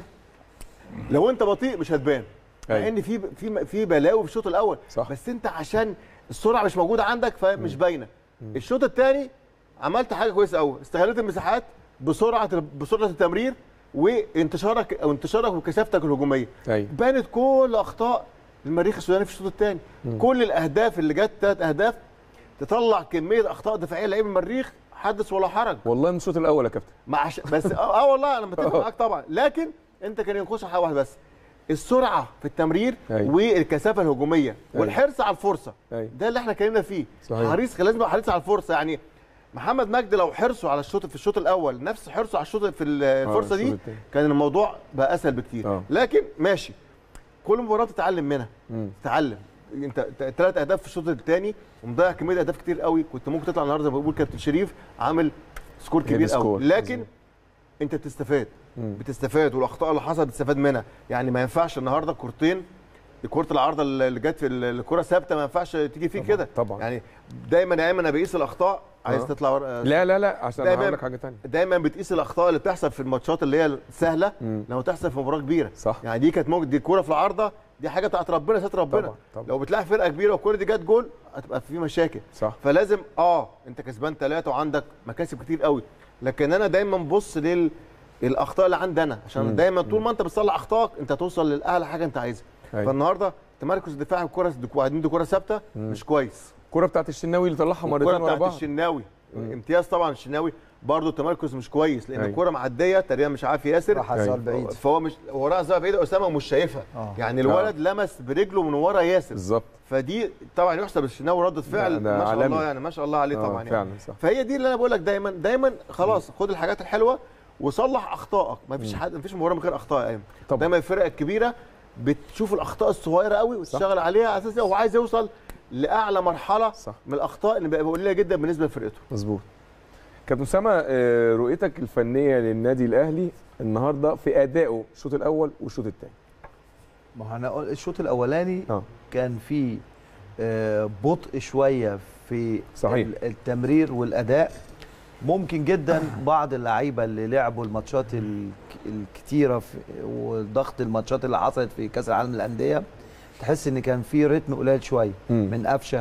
لو انت بطيء مش هتبان مع أيوة. ان في في في بلاوي في الشوط الاول صح. بس انت عشان السرعه مش موجوده عندك فمش باينه الشوط الثاني عملت حاجه كويسه قوي استغلت المساحات بسرعه بسرعه التمرير وانتشارك او انتشارك وكثافتك الهجوميه ايوه بانت كل اخطاء المريخ السوداني في الشوط الثاني كل الاهداف اللي جت ثلاث اهداف تطلع كميه اخطاء دفاعيه لعيب المريخ حدث ولا حرج والله من الشوط الاول يا كابتن مع ش... بس اه, آه والله انا متفق معاك طبعا لكن انت كان ينقص حاجه واحده بس السرعه في التمرير أيوة. والكثافه الهجوميه أيوة. والحرص على الفرصه أيوة. ده اللي احنا اتكلمنا فيه صحيح. حريص لازم يبقى حريص على الفرصه يعني محمد مجدي لو حرصه على الشوط في الشوط الاول نفس حرصه على الشوط في الفرصه الشوط دي التاني. كان الموضوع بقى اسهل بكتير آه. لكن ماشي كل مباراه تتعلم منها مم. تتعلم انت ثلاث اهداف في الشوط الثاني ومضيع كميه اهداف كتير قوي كنت ممكن تطلع النهارده زي ما بيقول كابتن شريف عامل سكور هي كبير دي سكور. قوي لكن مظبوط. انت بتستفاد مم. بتستفاد والاخطاء اللي حصلت بتستفاد منها يعني ما ينفعش النهارده كورتين كره العارضه اللي جت في ال- الكره ثابته ما ينفعش تيجي فيك كده طبعا. يعني دايما يا ايمن انا بقيس الاخطاء عايز آه. تطلع ور... لا لا لا عشان دايماً- هقول لك حاجه ثانيه دايما بتقيس الاخطاء اللي بتحصل في الماتشات اللي هي السهله مم. لما تحصل في مباراه كبيره صح. يعني دي كانت ممكن دي كوره في العارضه دي حاجه بتاعت ربنا ستر ربنا طبعاً، طبعاً. لو بتلاعب فرقه كبيره والكوره دي جت جول هتبقى في مشاكل صح فلازم اه انت كسبان ثلاثه وعندك مكاسب كتير قوي لكن انا دايما ببص لل الاخطاء اللي عندنا عشان مم. دايما طول ما انت بتصلح اخطائك انت توصل للاعلى حاجه انت عايزها أيوة. فالنهارده تمركز الدفاع الكره وبعدين دي كره ثابته مش كويس الكوره بتاعت الشناوي اللي طلعها مرتين الكره ورا بتاعت بعض الشناوي امتياز طبعا الشناوي برضه التمركز مش كويس لان أيوة. الكره معديه تقريبا مش عارف ياسر راح على أيوة. السؤال بعيد فهو مش هو راح زاويه بعيده اسامه مش شايفها آه. يعني الولد لمس برجله من ورا ياسر بالظبط فدي طبعا يحسب الشناوي ردة فعل ده ما شاء عالمي. الله يعني ما شاء الله عليه آه، طبعا يعني فعلا صح فهي دي اللي انا بقول لك دايما دايما خلاص خد الحاجات الحلوه وصلح اخطائك ما فيش حد ما فيش مباراه من غير اخطاء يا ايمن طبعا. دايما الفرق الكبيره بتشوف الاخطاء الصغيره قوي وتشتغل عليها على اساس هو عايز يوصل لاعلى مرحله صح. من الاخطاء اللي بقى قليله جدا بالنسبه لفرقته مظبوط كابتن اسامه آه، رؤيتك الفنيه للنادي الاهلي النهارده في ادائه الشوط الاول والشوط الثاني ما هو انا قل- الشوط الاولاني اه كان في آه، بطء شويه في صحيح. ال- التمرير والاداء ممكن جدا بعض اللعيبه اللي لعبوا الماتشات الك- الكتيره في وضغط الماتشات اللي حصلت في كاس العالم للانديه تحس ان كان في رتم قليل شويه مم. من قفشه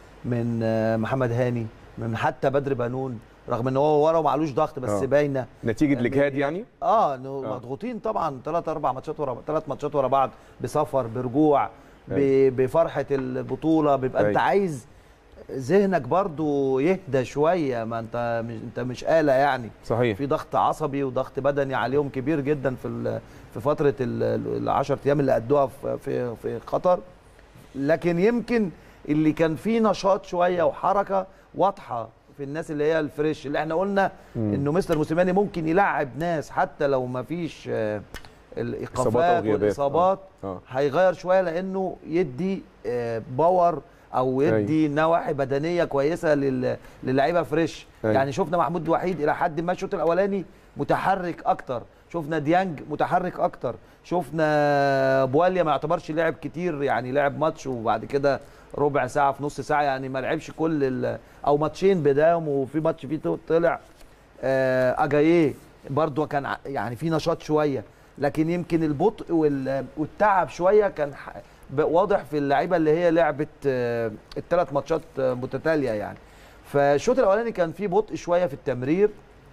من آه، محمد هاني من حتى بدر بنون رغم ان هو ورا ومعلوش ضغط بس آه. باينه نتيجه الاجهاد يعني اه انه آه. مضغوطين طبعا ثلاث اربع ماتشات ورا ثلاث ماتشات ورا بعض بسفر برجوع ب... أيوة. بفرحه البطوله بيبقى انت أيوة. عايز ذهنك برضو يهدى شويه ما انت مش انت مش آلة يعني صحيح في ضغط عصبي وضغط بدني عليهم كبير جدا في ال- في فتره ال 10 ايام اللي ادوها في في في قطر لكن يمكن اللي كان فيه نشاط شويه وحركه واضحه في الناس اللي هي الفريش اللي احنا قلنا انه مستر موسيماني ممكن يلعب ناس حتى لو ما فيش آه، إصابات أو الايقافات غيابات. والاصابات اه هيغير شويه لانه يدي آه، باور او يدي نواحي بدنيه كويسه لل- للعيبه فريش أيوة. يعني شفنا محمود وحيد الى حد ما الشوط الاولاني متحرك اكتر شفنا ديانج متحرك اكتر شفنا بواليا ما يعتبرش لعب كتير يعني لعب ماتش وبعد كده ربع ساعه في نص ساعه يعني ما لعبش كل ال- او ماتشين بداهم وفي ماتش فيه طلع آه، اجاييه برضو كان ع- يعني في نشاط شويه لكن يمكن البطء وال- والتعب شويه كان ح- ب- واضح في اللعيبه اللي هي لعبت الثلاث ماتشات آه، متتاليه يعني فالشوط الاولاني كان فيه بطء شويه في التمرير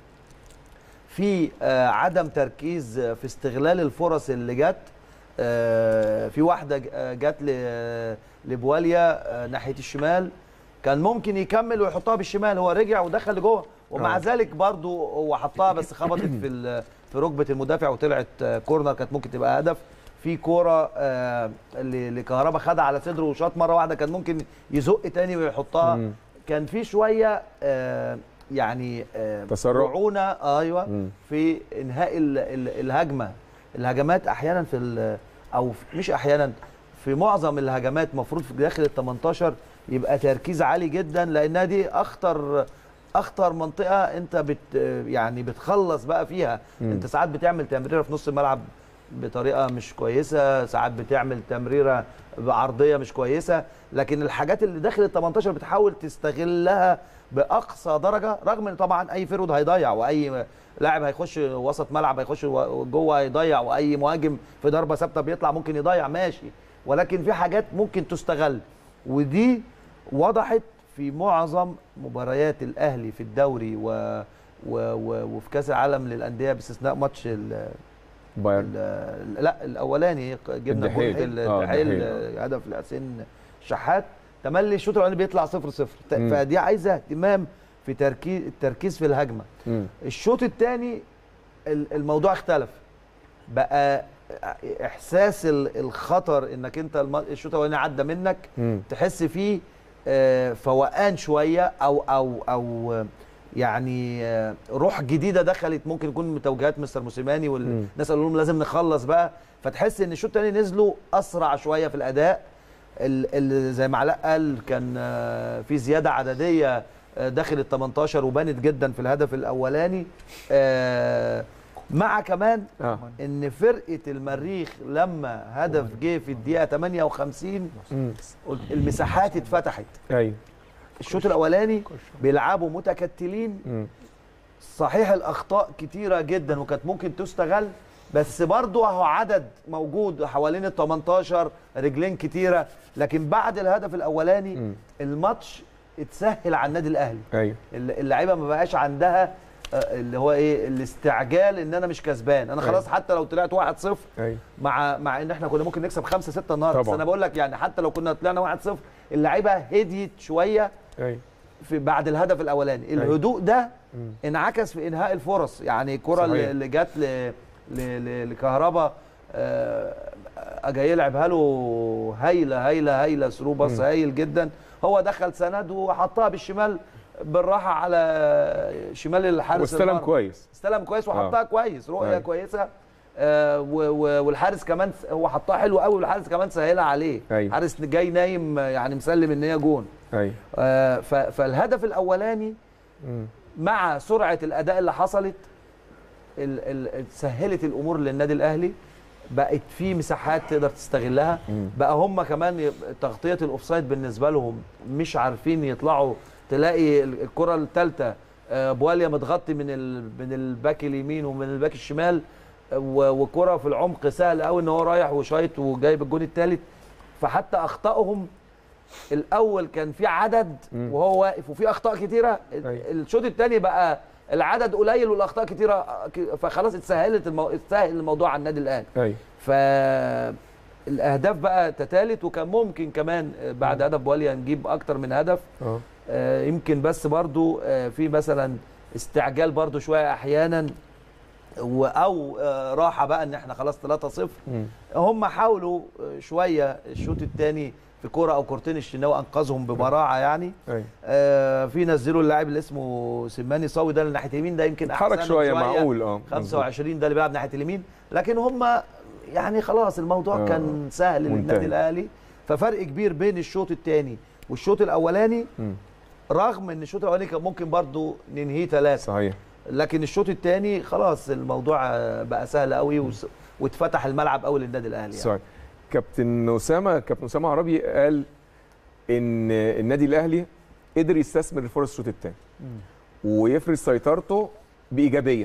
في آه، عدم تركيز آه، في استغلال الفرص اللي جت آه، في واحده ج- آه، جت ل- لبواليا آه، ناحيه الشمال كان ممكن يكمل ويحطها بالشمال هو رجع ودخل لجوه ومع آه. ذلك برضو هو حطها بس خبطت في ال- في ركبه المدافع وطلعت آه، كورنر كانت ممكن تبقى هدف في كوره آه، اللي اللي كهربا خدها على صدره وشاط مره واحده كان ممكن يزق تاني ويحطها مم. كان في شويه آه، يعني آه، تسرع. رعونه ايوه مم. في انهاء ال- ال- الهجمه الهجمات احيانا في ال- او في- مش احيانا في معظم الهجمات المفروض في داخل ال 18 يبقى تركيز عالي جدا لانها دي اخطر اخطر منطقه انت بت يعني بتخلص بقى فيها مم. انت ساعات بتعمل تمريره في نص الملعب بطريقه مش كويسه ساعات بتعمل تمريره بعرضيه مش كويسه لكن الحاجات اللي داخل ال 18 بتحاول تستغلها باقصى درجه رغم ان طبعا اي فرود هيضيع واي لاعب هيخش وسط ملعب هيخش و- جوه هيضيع واي مهاجم في ضربه ثابته بيطلع ممكن يضيع ماشي ولكن في حاجات ممكن تستغل ودي وضحت في معظم مباريات الاهلي في الدوري و و و وفي كاس العالم للانديه باستثناء ماتش ال بايرن ال- لا الاولاني جبنا الدحيل. جول آه، الدحيل الدحيل. هدف لحسين شحات تملي الشوط الاولاني بيطلع 0 0 مم. فدي عايزه اهتمام في تركيز التركيز في الهجمه مم. الشوط الثاني الموضوع اختلف بقى احساس ال- الخطر انك انت الم- الشوط الاولاني عدى منك مم. تحس فيه آه، فوقان شويه او او او آه، يعني آه، روح جديده دخلت ممكن يكون من توجيهات مستر موسيماني مم. والناس قالوا لهم لازم نخلص بقى فتحس ان الشوط الثاني نزلوا اسرع شويه في الاداء ال- ال- زي ما علاء قال كان آه، في زياده عدديه آه، داخل ال 18 وبانت جدا في الهدف الاولاني آه، مع كمان اه ان فرقه المريخ لما هدف جه في الدقيقه 58 مم. المساحات اتفتحت ايوه الشوط الاولاني بيلعبوا متكتلين مم. صحيح الاخطاء كتيره جدا وكانت ممكن تستغل بس برضه اهو عدد موجود حوالين ال 18 رجلين كتيره لكن بعد الهدف الاولاني مم. الماتش اتسهل على النادي الاهلي ايوه الل- اللعيبه ما بقاش عندها آه، اللي هو ايه الاستعجال ان انا مش كسبان انا خلاص حتى لو طلعت 1-0 ايوه مع مع ان احنا كنا ممكن نكسب 5 6 النهارده بس طبعاً. انا بقول لك يعني حتى لو كنا طلعنا 1-0 اللعيبه هديت شويه ايوه في بعد الهدف الاولاني أيوة. الهدوء ده مم. انعكس في انهاء الفرص يعني الكره صحيح. اللي اللي جت ل... ل... ل... لكهربا آه، اجاي يلعبها له هايله هايله هايله ثرو باص مم. هايل جدا هو دخل سند وحطها بالشمال بالراحه على شمال الحارس واستلم المرمى. كويس استلم كويس وحطها آه. كويس رؤيه أيوة. كويسه آه و- و- والحارس كمان س- هو حطها حلو قوي والحارس كمان سهلها عليه أيوة. حارس جاي نايم آه، يعني مسلم ان هي جون ايوه آه ف- فالهدف الاولاني مم. مع سرعه الاداء اللي حصلت ال- ال- سهلت الامور للنادي الاهلي بقت في مساحات تقدر تستغلها مم. بقى هم كمان يب- تغطيه الاوفسايد بالنسبه لهم مش عارفين يطلعوا تلاقي ال- الكره الثالثه بواليا متغطي من ال... من الباك اليمين ومن الباك الشمال آه، و- وكره في العمق سهل قوي ان هو رايح وشايط وجايب الجون الثالث فحتى اخطائهم الاول كان في عدد مم. وهو واقف وفي اخطاء كتيره ال- أيوة. الشوط الثاني بقى العدد قليل والاخطاء كتيره ك- فخلاص اتسهلت المو... اتسهل الموضوع على النادي الاهلي ايوه ف الاهداف بقى تتالت وكان ممكن كمان بعد هدف بواليا نجيب اكتر من هدف اه آه، يمكن بس برضو آه، في مثلا استعجال برضو شويه احيانا و- او آه، راحه بقى ان احنا خلاص 3-0 مم. هم حاولوا آه، شويه الشوط الثاني في كوره او كورتين الشناوي انقذهم ببراعه يعني ايوه آه، في نزلوا اللاعب اللي اسمه سماني صاوي ده اللي ناحيه اليمين ده يمكن اتحرك أحسنهم شويه معقول اه مظبوط. 25 ده اللي بيلعب ناحيه اليمين لكن هم يعني خلاص الموضوع آه. كان سهل منتهي. للنادي الاهلي ففرق كبير بين الشوط الثاني والشوط الاولاني مم. رغم ان الشوط الاولاني كان ممكن برضو ننهيه ثلاثه صحيح لكن الشوط الثاني خلاص الموضوع آه، بقى سهل قوي وس- واتفتح الملعب قوي للنادي الاهلي يعني. صحيح كابتن اسامه كابتن اسامه عربي قال ان النادي الاهلي قدر يستثمر الفرص الشوط الثاني ويفرض سيطرته بايجابيه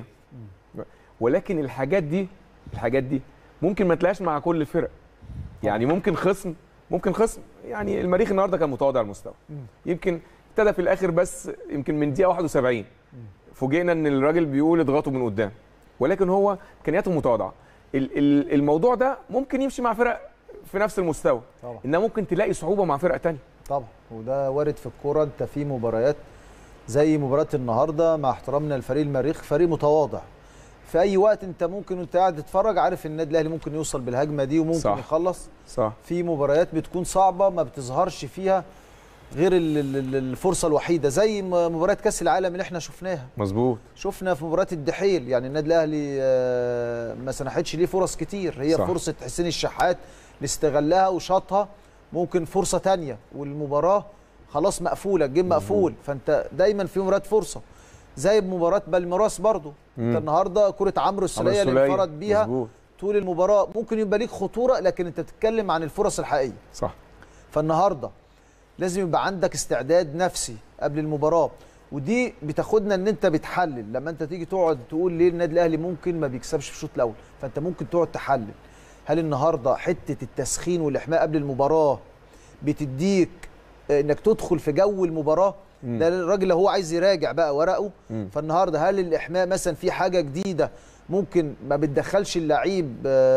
ولكن الحاجات دي الحاجات دي ممكن ما تلاقيش مع كل الفرق يعني ممكن خصم ممكن خصم يعني المريخ النهارده كان متواضع المستوى يمكن ابتدى في الاخر بس يمكن من دقيقه 71 فوجئنا ان الراجل بيقول اضغطوا من قدام ولكن هو امكانياته متواضعه ال- ال- الموضوع ده ممكن يمشي مع فرق في نفس المستوى طبعا انما ممكن تلاقي صعوبه مع فرق تانية طبعا وده وارد في الكوره انت في مباريات زي مباراه النهارده مع احترامنا لفريق المريخ فريق متواضع في اي وقت انت ممكن وانت قاعد تتفرج عارف ان النادي الاهلي ممكن يوصل بالهجمه دي وممكن صح. يخلص صح في مباريات بتكون صعبه ما بتظهرش فيها غير ال- ال- ال- الفرصه الوحيده زي م- مباراه كاس العالم اللي احنا شفناها مظبوط شفنا في مباراه الدحيل يعني النادي الاهلي آه، ما سنحتش ليه فرص كتير هي صح. فرصه حسين الشحات اللي استغلها وشاطها ممكن فرصه تانية والمباراه خلاص مقفوله الجيم مقفول فانت دايما في مباراه فرصه زي مباراه بالميراس برضو انت مم. النهارده كره عمرو السوليه اللي السولية. انفرد بيها مظبوط طول المباراه ممكن يبقى ليك خطوره لكن انت بتتكلم عن الفرص الحقيقيه صح فالنهارده لازم يبقى عندك استعداد نفسي قبل المباراه ودي بتاخدنا ان انت بتحلل لما انت تيجي تقعد تقول ليه النادي الاهلي ممكن ما بيكسبش في الشوط الاول فانت ممكن تقعد تحلل هل النهارده حته التسخين والاحماء قبل المباراه بتديك انك تدخل في جو المباراه مم. ده الراجل اللي هو عايز يراجع بقى ورقه مم. فالنهارده هل الاحماء مثلا في حاجه جديده ممكن ما بتدخلش اللعيب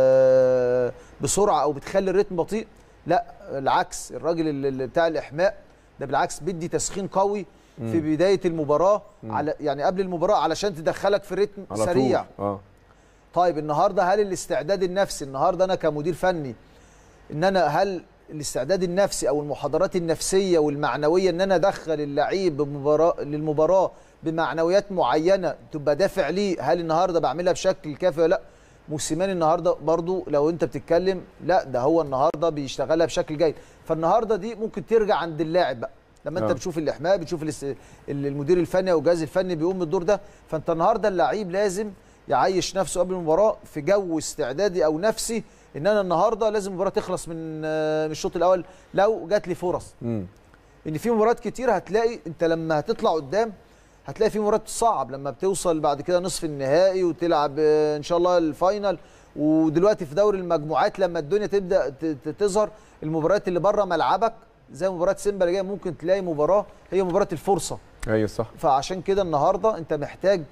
آه، بسرعه او بتخلي الريتم بطيء لا العكس الراجل اللي اللي بتاع الاحماء ده بالعكس بيدي تسخين قوي في بدايه المباراه على يعني قبل المباراه علشان تدخلك في رتم على سريع طول اه طيب النهارده هل الاستعداد النفسي النهارده انا كمدير فني ان انا هل الاستعداد النفسي او المحاضرات النفسيه والمعنويه ان انا ادخل اللعيب بمباراه للمباراه بمعنويات معينه تبقى دافع ليه هل النهارده بعملها بشكل كافي ولا لا موسيماني النهارده برضو لو انت بتتكلم لا ده هو النهارده بيشتغلها بشكل جيد فالنهارده دي ممكن ترجع عند اللاعب بقى لما انت آه. بتشوف الاحماء بتشوف الاس- ال- المدير الفني او الجهاز الفني بيقوم بالدور ده فانت النهارده اللعيب لازم يعيش نفسه قبل المباراه في جو استعدادي او نفسي ان انا النهارده لازم المباراه تخلص من آه، من الشوط الاول لو جات لي فرص مم. ان في مباريات كتير هتلاقي انت لما هتطلع قدام هتلاقي في مباريات صعب لما بتوصل بعد كده نصف النهائي وتلعب آه، ان شاء الله الفاينل ودلوقتي في دوري المجموعات لما الدنيا تبدا ت- ت- تظهر المباريات اللي بره ملعبك زي مباراه سيمبا اللي جايه ممكن تلاقي مباراه هي مباراه الفرصه ايوه صح فعشان كده النهارده انت محتاج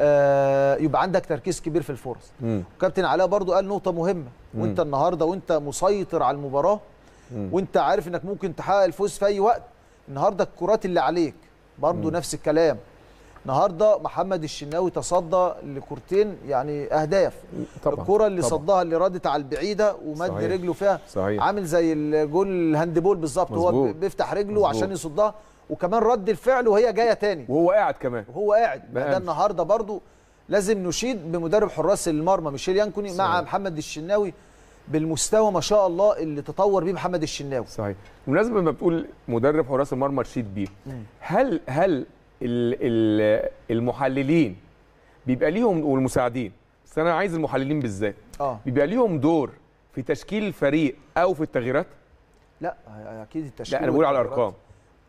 آه، يبقى عندك تركيز كبير في الفرص مم. وكابتن علاء برضو قال نقطه مهمه وانت النهارده وانت مسيطر على المباراه مم. وانت عارف انك ممكن تحقق الفوز في اي وقت النهارده الكرات اللي عليك برضو نفس الكلام النهارده محمد الشناوي تصدى لكورتين يعني اهداف طبعا الكره اللي طبعا. صدها اللي ردت على البعيده ومد صحيح. رجله فيها صحيح عامل زي الجول الهاندبول بالظبط هو مظبوط. بيفتح رجله مظبوط. عشان يصدها وكمان رد الفعل وهي جايه تاني وهو قاعد كمان وهو قاعد ما بقى ده النهارده برضو لازم نشيد بمدرب حراس المرمى ميشيل يانكوني مع صحيح. محمد الشناوي بالمستوى ما شاء الله اللي تطور بيه محمد الشناوي صحيح بمناسبه ما بتقول مدرب حراس المرمى رشيد بيه هل هل ال- ال- المحللين بيبقى ليهم والمساعدين بس انا عايز المحللين بالذات اه بيبقى ليهم دور في تشكيل الفريق او في التغييرات لا اكيد التشكيل لا انا بقول على والتغييرات. الارقام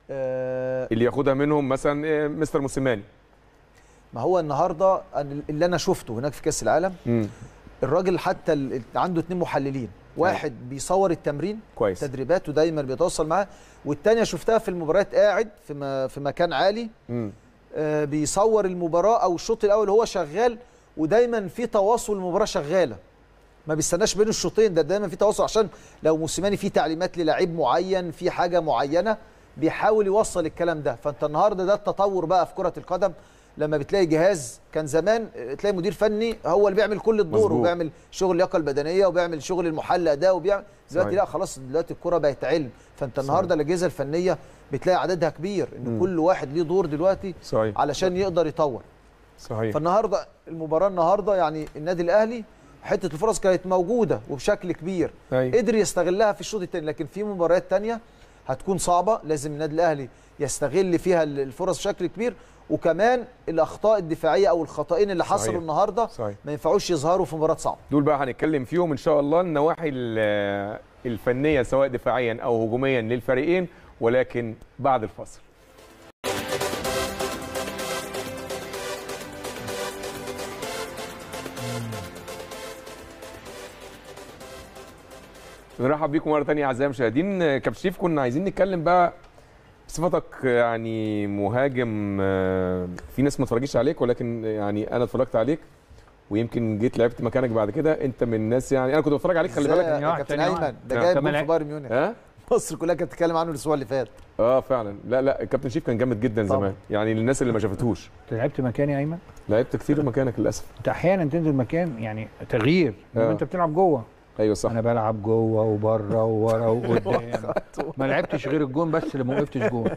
آه اللي ياخدها منهم مثلا إيه، مستر موسيماني ما هو النهارده أنا- اللي انا شفته هناك في كاس العالم امم الراجل حتى ال- عنده اتنين محللين واحد بيصور التمرين كويس تدريبات ودايما بيتواصل معاه والتانية شفتها في المباريات قاعد في م- في مكان عالي امم آه، بيصور المباراه او الشوط الاول هو شغال ودايما في تواصل المباراه شغاله ما بيستناش بين الشوطين ده دايما في تواصل عشان لو موسيماني في تعليمات للعيب معين في حاجه معينه بيحاول يوصل الكلام ده فانت النهارده ده التطور بقى في كره القدم لما بتلاقي جهاز كان زمان تلاقي مدير فني هو اللي بيعمل كل الدور مظبوط. وبيعمل شغل اللياقه البدنيه وبيعمل شغل المحل اداء وبيعمل دلوقتي صحيح. لا خلاص دلوقتي الكره بقت علم فانت النهارده الاجهزه الفنيه بتلاقي عددها كبير ان مم. كل واحد ليه دور دلوقتي صحيح علشان يقدر يطور صحيح فالنهارده المباراه النهارده يعني النادي الاهلي حته الفرص كانت موجوده وبشكل كبير أيوة. قدر يستغلها في الشوط الثاني لكن في مباريات تانية هتكون صعبه لازم النادي الاهلي يستغل فيها الفرص بشكل كبير وكمان الاخطاء الدفاعيه او الخطأين اللي صحيح. حصلوا النهارده صحيح ما ينفعوش يظهروا في مباراه صعبه دول بقى هنتكلم فيهم ان شاء الله النواحي ال- الفنيه سواء دفاعيا او هجوميا للفريقين ولكن بعد الفاصل نرحب بيكم مره ثانيه اعزائي المشاهدين كابتن شريف كنا عايزين نتكلم بقى بصفتك يعني مهاجم آه، في ناس ما اتفرجتش عليك ولكن يعني انا اتفرجت عليك ويمكن جيت لعبت مكانك بعد كده انت من الناس يعني انا كنت بتفرج عليك خلي إزاي بالك يا ثانية واحدة، كابتن ثانية ايمن واحدة. ده آه، جايب كمان جول في بايرن ميونخ ها مصر كلها كانت بتتكلم عنه الاسبوع اللي فات اه فعلا لا لا الكابتن شيف كان جامد جدا طبعا. زمان يعني للناس اللي ما شافتهوش انت لعبت مكاني يا ايمن لعبت كتير مكانك للاسف انت احيانا تنزل مكان يعني تغيير انما آه. انت بتلعب جوه ايوه صح انا بلعب جوه وبره وورا وقدام ما لعبتش غير الجون بس اللي ما وقفتش جون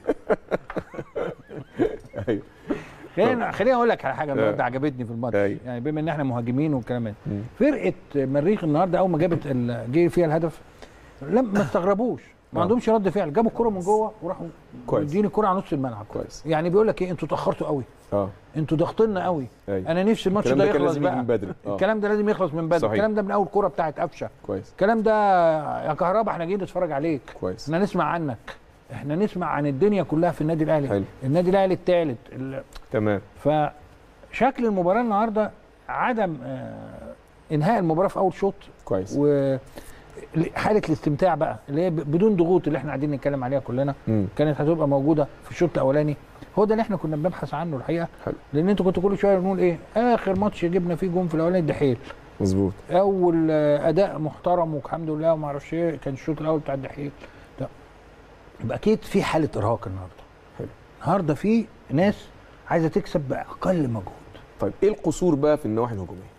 ايوه خلينا خليني اقول لك على حاجه النهارده آه. عجبتني في الماتش أيوة. يعني بما ان احنا مهاجمين والكلام ده مم. فرقه مريخ النهارده اول ما جابت ال- جه فيها الهدف لم ما استغربوش ما آه. عندهمش رد فعل جابوا الكره من جوه وراحوا كويس. مديني الكره على نص الملعب كويس يعني بيقول لك ايه انتوا اتاخرتوا قوي اه انتوا ضاغطيننا قوي ايوه انا نفسي الماتش الكلام ده ده كان يخلص لازم يجي من بقى بدري اه الكلام ده لازم يخلص من بدري صحيح. الكلام ده من اول كوره بتاعت قفشه كويس الكلام ده يا كهربا احنا جايين نتفرج عليك كويس احنا نسمع عنك احنا نسمع عن الدنيا كلها في النادي الاهلي حلو. النادي الاهلي الثالث تمام فشكل المباراه النهارده عدم آه، انهاء المباراه في اول شوط كويس وحاله الاستمتاع بقى اللي هي ب- بدون ضغوط اللي احنا قاعدين نتكلم عليها كلنا مم. كانت هتبقى موجوده في الشوط الاولاني هو ده اللي احنا كنا بنبحث عنه الحقيقه حلو. لان انتوا كنتوا كل شويه نقول ايه اخر ماتش جبنا فيه جون في الاولاني الدحيل مظبوط اول آه، اداء محترم والحمد لله وما اعرفش ايه كان الشوط الاول بتاع الدحيل لا يبقى اكيد في حاله ارهاق النهارده حلو. النهارده في ناس عايزه تكسب باقل مجهود طيب ايه القصور بقى في النواحي الهجوميه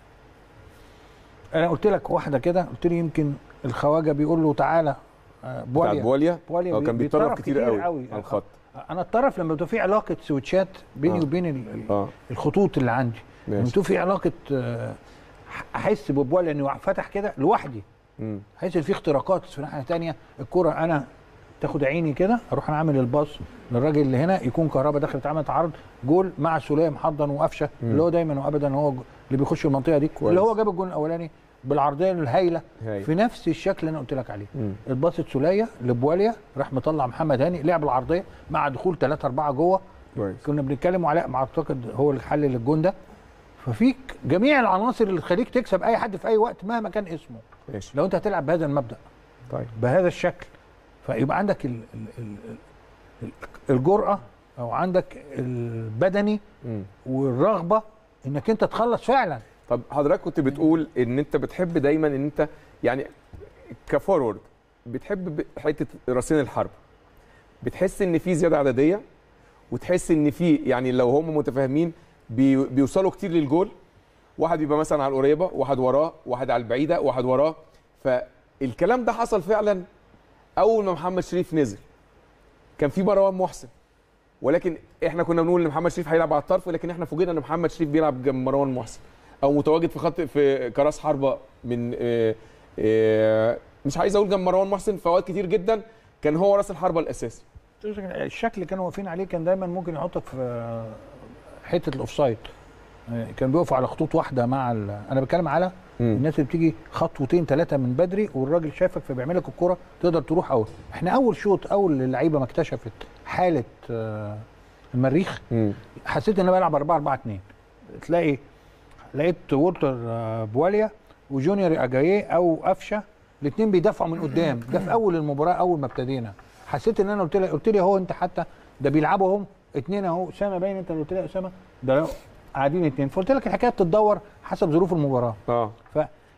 انا قلت لك واحده كده قلت لي يمكن الخواجه بيقول له تعالى آه، بتاع بواليا بواليا بواليا اه بي- كان بيتطرف بيتطرف كتير قوي قوي على الخط انا اتطرف لما يبقى في علاقه سويتشات بيني آه. وبين ال- ال- اه الخطوط اللي عندي لما ماشي يبقى في علاقه آه، احس ببواليا انه فتح كده لوحدي مم. احس ان في اختراقات في ناحيه ثانيه الكره انا تاخد عيني كده اروح انا عامل الباص للراجل اللي هنا يكون كهربا دخلت عملت عرض جول مع سوليه محضن وقفشه مم. اللي هو دايما وابدا هو اللي بيخش المنطقه دي كويس. اللي هو جاب الجول الاولاني بالعرضيه الهايله هاي في نفس الشكل اللي انا قلت لك عليه مم. اتباصت سوليه لبواليا راح مطلع محمد هاني لعب العرضيه مع دخول 3 4 جوه كويس كنا بنتكلم وعلاء مع اعتقد هو اللي حل للجون ده ففيك جميع العناصر اللي تخليك تكسب اي حد في اي وقت مهما كان اسمه ماشي لو انت هتلعب بهذا المبدا طيب بهذا الشكل فيبقى عندك ال ال ال ال الجرأة او عندك البدني مم. والرغبة انك انت تخلص فعلا طب حضرتك كنت بتقول ان انت بتحب دايما ان انت يعني كفورورد بتحب ب- حته راسين الحرب بتحس ان في زياده عدديه وتحس ان في يعني لو هم متفاهمين بي بيوصلوا كتير للجول واحد بيبقى مثلا على القريبه واحد وراه واحد على البعيده واحد وراه فالكلام ده حصل فعلا اول ما محمد شريف نزل كان في مروان محسن ولكن احنا كنا بنقول ان محمد شريف هيلعب على الطرف لكن احنا فوجئنا ان محمد شريف بيلعب جنب مروان محسن او متواجد في خط في كراس حربه من آه، آه، مش عايز اقول جنب مروان محسن في اوقات كتير جدا كان هو راس الحربه الاساسي الشكل اللي كانوا واقفين عليه كان دايما ممكن يحطك في حته الاوفسايد كان بيقفوا على خطوط واحده مع ال... انا بتكلم على الناس اللي بتيجي خطوتين ثلاثه من بدري والراجل شافك فبيعمل لك الكره تقدر تروح اول احنا اول شوط اول اللعيبه ما اكتشفت حاله آه، المريخ مم. حسيت ان انا بلعب 4 4 2 تلاقي لقيت وولتر آه، بواليا وجونيور اجاييه او قفشه الاثنين بيدافعوا من قدام ده في اول المباراه اول ما ابتدينا حسيت ان انا قلت لي قلت لي اهو انت حتى ده بيلعبوا هم اثنين اهو اسامه باين انت اللي قلت لي يا اسامه ده قاعدين اثنين فقلت لك الحكايه بتتدور حسب ظروف المباراه اه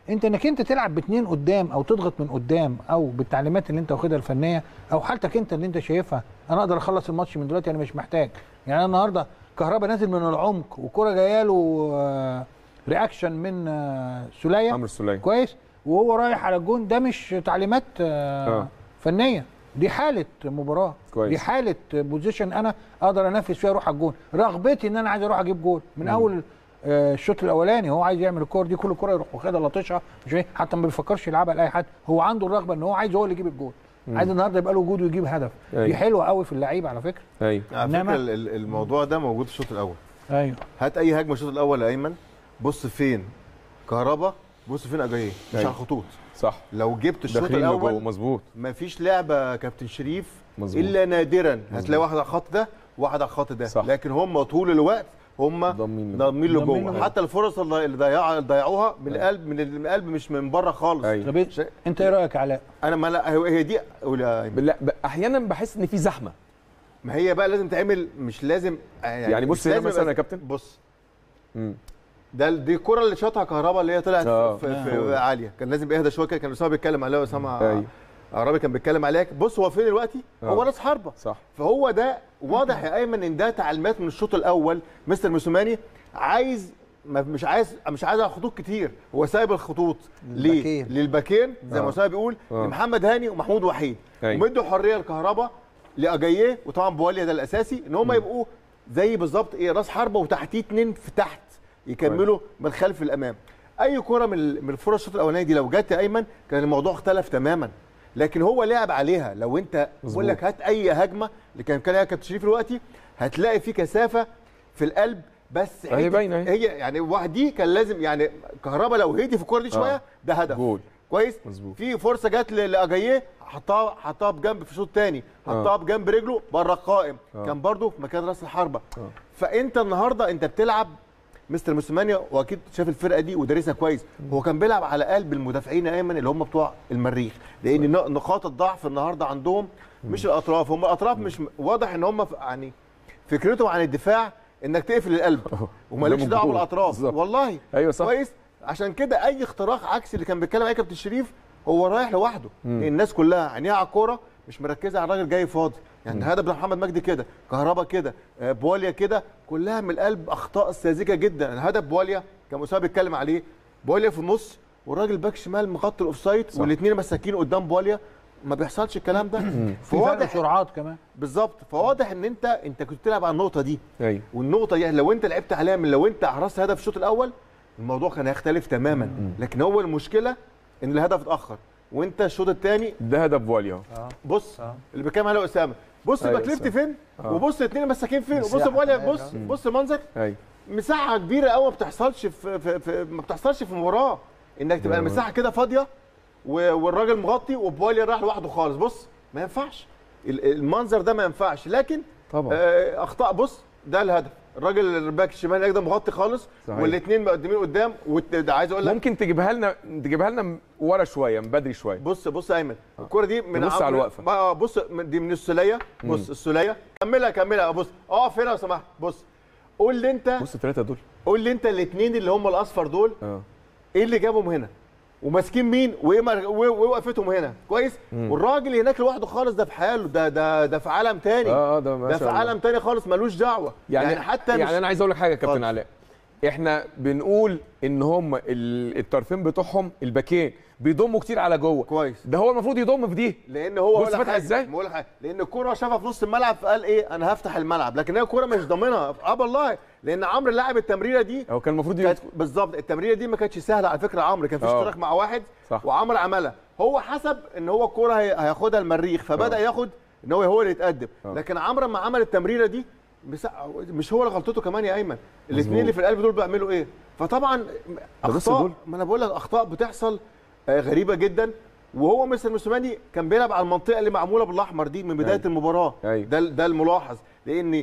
انت انك انت تلعب باثنين قدام او تضغط من قدام او بالتعليمات اللي انت واخدها الفنيه او حالتك انت اللي انت شايفها انا اقدر اخلص الماتش من دلوقتي انا مش محتاج يعني انا النهارده كهربا نازل من العمق وكره جايه له آه، رياكشن من آه، سوليه عمرو السوليه كويس وهو رايح على الجون ده مش تعليمات آه آه. فنيه دي حاله مباراه كويس. دي حاله بوزيشن انا اقدر انفذ فيها اروح على الجون رغبتي ان انا عايز اروح اجيب جول من اول آه، الشوط الاولاني هو عايز يعمل الكور دي كل كره يروح واخدها لطشها مش إيه، حتى ما بيفكرش يلعبها لاي حد هو عنده الرغبه ان هو عايز هو اللي يجيب الجول عايز النهارده يبقى له وجود ويجيب هدف أيوة. دي حلوه قوي في اللعيبه على فكره ايوه على إنما- فكره ال- ال- الموضوع ده موجود في الشوط الاول ايوه هات اي هجمه الشوط الاول يا ايمن بص فين كهربا بص فين اجاييه مش أيوة. على الخطوط صح لو جبت الشوط داخلين لجوه الاول مظبوط مفيش لعبه يا كابتن شريف مظبوط. الا نادرا هتلاقي واحد على الخط ده وواحد على الخط ده صح. لكن هم طول الوقت هم ضامنين لجوه. ضامنين ضامنين لجوه لجوه. حتى الفرص اللي اللي ضيعوا ضيعوها من القلب من القلب مش من بره خالص أيوة. طب إيه- شيء- انت ايه رايك علاء انا ما لا هي دي قول يا أيمن. لا ب- احيانا بحس ان في زحمه ما هي بقى لازم تعمل مش لازم يعني بص مش هنا لازم مثلا يبقى- يا كابتن. بص مم. ده دي الكره اللي شاطها كهربا اللي هي طلعت آه. في, آه. في عاليه كان لازم يهدى شويه كده كان اسامه بيتكلم عليها اسامه أيوة. عربي كان بيتكلم عليها بص هو فين دلوقتي هو آه. راس حربه صح فهو ده واضح يا ايمن ان ده تعليمات من الشوط الاول مستر موسوماني عايز ما مش عايز مش عايز على خطوط كتير هو سايب الخطوط ليه للباكين. للباكين زي ما آه. اسامه بيقول آه. لمحمد هاني ومحمود وحيد أيوة. ومدوا حريه لكهربا لاجاييه وطبعا بواليا ده الاساسي ان هم يبقوا زي بالظبط ايه راس حربه وتحتيه اتنين في تحت يكملوا من خلف الامام اي كره من ال- من الفرص الشوط الاولاني دي لو جت يا ايمن كان الموضوع اختلف تماما لكن هو لعب عليها لو انت بقول لك هات اي هجمه اللي كان كان كابتن شريف دلوقتي هتلاقي في كثافه في القلب بس أهي حتة- باينة أهي. هي يعني واحد دي كان لازم يعني كهربا لو هدي في الكوره دي شويه آه. ده هدف جول كويس مظبوط. في فرصه جت ل- لاجاييه حطها حطها بجنب في الشوط الثاني حطها آه. بجنب رجله بره القائم آه. كان برده في مكان راس الحربه آه. فانت النهارده انت بتلعب مستر موسيماني واكيد شاف الفرقه دي ودارسها كويس هو كان بيلعب على قلب المدافعين ايمن اللي هم بتوع المريخ لان ن- نقاط الضعف النهارده عندهم مش الاطراف هم الاطراف مش م- واضح ان هم ف- يعني فكرتهم عن الدفاع انك تقفل القلب ومالكش قدام دعوه الجول. بالاطراف بالظبط. والله ايوه صح كويس عشان كده اي اختراق عكس اللي كان بيتكلم عليه كابتن الشريف هو رايح لوحده الناس كلها عينيها على الكوره مش مركزه على الراجل جاي فاضي يعني هدف بتاع محمد مجدي كده كهربا كده آه، بواليا كده كلها من القلب اخطاء ساذجه جدا الهدف بواليا كان اسامه بيتكلم عليه بواليا في النص والراجل باك شمال مغطي الاوفسايد والاثنين مساكين قدام بواليا ما بيحصلش الكلام ده في فرق فواضح سرعات كمان بالظبط فواضح ان انت انت كنت بتلعب على النقطه دي ايوه والنقطه دي لو انت لعبت عليها من لو انت حرصت هدف الشوط الاول الموضوع كان هيختلف تماما لكن هو المشكله ان الهدف اتاخر وانت الشوط الثاني ده هدف فواليا اهو بص اللي بيتكلم عليه اسامه بص أيوة باك ليفت أسامة. فين آه. وبص الاثنين مساكين فين وبص مساحة بواليا كمان، بص آه. بص المنظر ايوه مساحه كبيره قوي ما بتحصلش في, في, في ما بتحصلش في مباراه انك تبقى ده- المساحه كده فاضيه و- والراجل مغطي وبواليا راح لوحده خالص بص ما ينفعش ال- المنظر ده ما ينفعش لكن طبعا آه، اخطاء بص ده الهدف الراجل الباك الشمال ده مغطي خالص صحيح. والاثنين مقدمين قدام والت- ده عايز اقول لك ممكن تجيبها لنا تجيبها لنا ورا شويه من بدري شويه بص بص يا ايمن الكوره دي من نبص على عمرو- الوقفة. ما- آه، بص من- دي من السوليه بص السوليه كملها كملها بص اقف هنا لو سمحت بص قول لي انت بص الثلاثه دول قول لي انت الاثنين اللي هم الاصفر دول اه ايه اللي جابهم هنا وماسكين مين وايه مر- و- ووقفتهم هنا كويس والراجل هناك لوحده خالص ده في حاله ده ده ده في عالم تاني اه اه ده ما ده في شاء الله. عالم تاني خالص ملوش دعوه يعني, يعني حتى يعني مش انا عايز اقول لك حاجه يا كابتن اتفضل. علاء احنا بنقول ان هم ال- الطرفين بتوعهم الباكين بيضموا كتير على جوه كويس ده هو المفروض يضم في دي لان هو بص أقول لك فتح حاجة، إزاي؟ بقول لك حاجه لان الكوره شافها في نص الملعب فقال ايه انا هفتح الملعب لكن هي الكوره مش ضامنها اه والله لان عمرو لاعب التمريره دي هو كان المفروض كانت يدخل بالظبط التمريره دي ما كانتش سهله على فكره عمرو كان في آه. اشتراك مع واحد صح. وعمرو عملها هو حسب ان هو الكوره هي- هياخدها المريخ فبدا آه. ياخد ان هو هو اللي يتقدم آه. لكن عمرو لما عمل التمريره دي بس- مش هو اللي غلطته كمان يا ايمن الاثنين مظبوط. اللي في القلب دول بيعملوا ايه فطبعا بس اخطاء دول. ما انا بقول لك اخطاء بتحصل آه، غريبه جدا وهو مستر موسيماني كان بيلعب على المنطقه اللي معموله بالاحمر دي من بدايه أيوة. المباراه أيوة. ده ده الملاحظ لان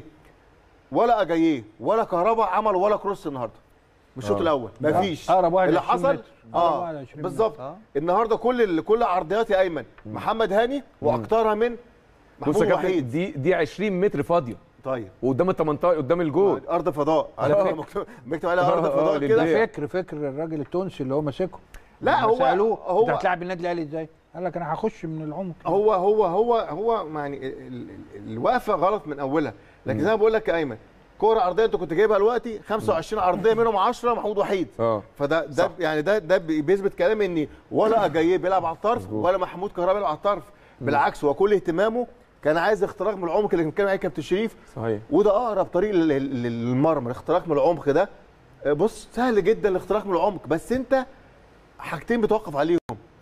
ولا اجاييه ولا كهربا عملوا ولا كروس النهارده من الشوط آه. الاول مفيش أقرب واحد اللي 20 حصل متر. أقرب واحد اه 20 متر. بالظبط آه. النهارده كل ال- كل عرضيات يا ايمن محمد هاني واكترها من بص محمود يا كابتن وحيد دي دي 20 متر فاضيه طيب وقدام ال 18 قدام الجول ارض فضاء على آه. فكره مكتوب- مكتوب عليها ارض آه، آه، فضاء للبيت. كده ده فكر فكر الراجل التونسي اللي هو ماسكه لا، لما هو- سالوه هو- انت هتلاعب النادي الاهلي ازاي؟ قال لك انا هخش من العمق هو هو هو هو يعني ال- ال- ال- الوقفه غلط من اولها لكن زي ما بقول لك يا ايمن كوره ارضيه انت كنت جايبها دلوقتي 25 ارضيه منهم 10 محمود وحيد اه فده ده يعني ده ده بي- بيثبت كلام ان ولا اجاييه بيلعب على الطرف ولا محمود كهربا بيلعب على الطرف بالعكس هو كل اهتمامه كان عايز اختراق من العمق اللي كان بيتكلم عليه كابتن شريف صحيح وده اقرب طريق لل- لل- للمرمى الاختراق من العمق ده آه، بص سهل جدا الاختراق من العمق بس انت حاجتين بتوقف عليهم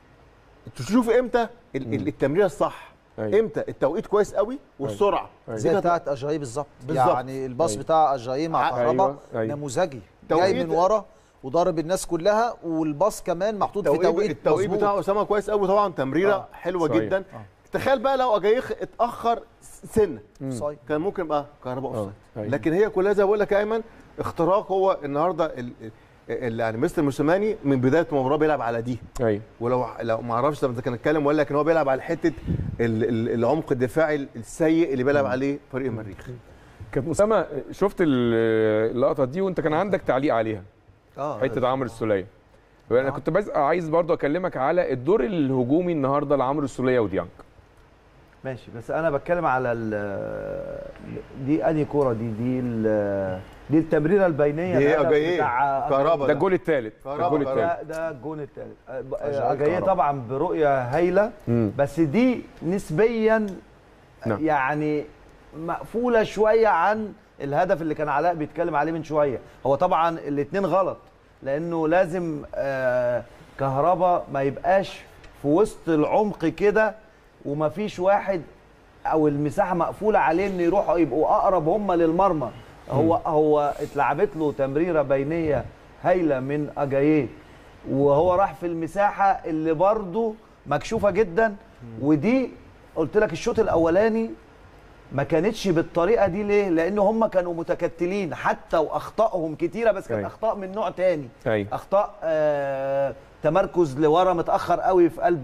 تشوف امتى ال- ال- التمريره الصح أيوة. امتى التوقيت كويس قوي والسرعه أيوة. زي دي كانت- بتاعت اجاي بالظبط بالظبط. يعني الباص أيوة. بتاع اجاي مع ع- كهربا أيوة، أيوة. نموذجي توقيت- جاي من ورا وضارب الناس كلها والباص كمان محطوط في التوقيت, توقيت التوقيت مظبوط. بتاع اسامه كويس قوي طبعا تمريره آه. حلوه صحيح. جدا تخيل بقى لو اجايخ اتاخر سنه صايم. كان ممكن يبقى كهرباء آه، اوفسايد أيوة. لكن هي كلها زي ما بقول لك يا ايمن اختراق هو النهارده ال- ال- يعني مستر موسيماني من بدايه المباراه بيلعب على دي ايوه ولو لو ما اعرفش لما كان اتكلم ولا لكن هو بيلعب على حته ال- ال- العمق الدفاعي السيء اللي بيلعب عليه فريق المريخ كابتن اسامه شفت ال- اللقطه دي وانت كان عندك تعليق عليها اه حته عمرو السوليه انا كنت بس عايز برضو اكلمك على الدور الهجومي النهارده لعمرو السوليه وديانج ماشي بس انا بتكلم على ال- دي انهي كوره دي دي ال- دي التمريره البينيه دي الهدف أجاييه. بتاع كهربا ده الجول الثالث كهربا، الجول كهربا. الثالث ده ده الجون الثالث أجاييه اجاييه كهربا. طبعا برؤيه هايله مم. بس دي نسبيا نعم. يعني مقفوله شويه عن الهدف اللي كان علاء بيتكلم عليه من شويه هو طبعا الاثنين غلط لانه لازم آه كهربا ما يبقاش في وسط العمق كده وما فيش واحد او المساحه مقفوله عليه ان يروحوا يبقوا اقرب هم للمرمى هو هو اتلعبت له تمريره بينيه هايله من اجاييه وهو راح في المساحه اللي برضه مكشوفه جدا ودي قلت لك الشوط الاولاني ما كانتش بالطريقه دي ليه؟ لان هم كانوا متكتلين حتى واخطائهم كتيره بس كانت أيوة. اخطاء من نوع تاني ايوه اخطاء آه تمركز لورا متاخر قوي في قلب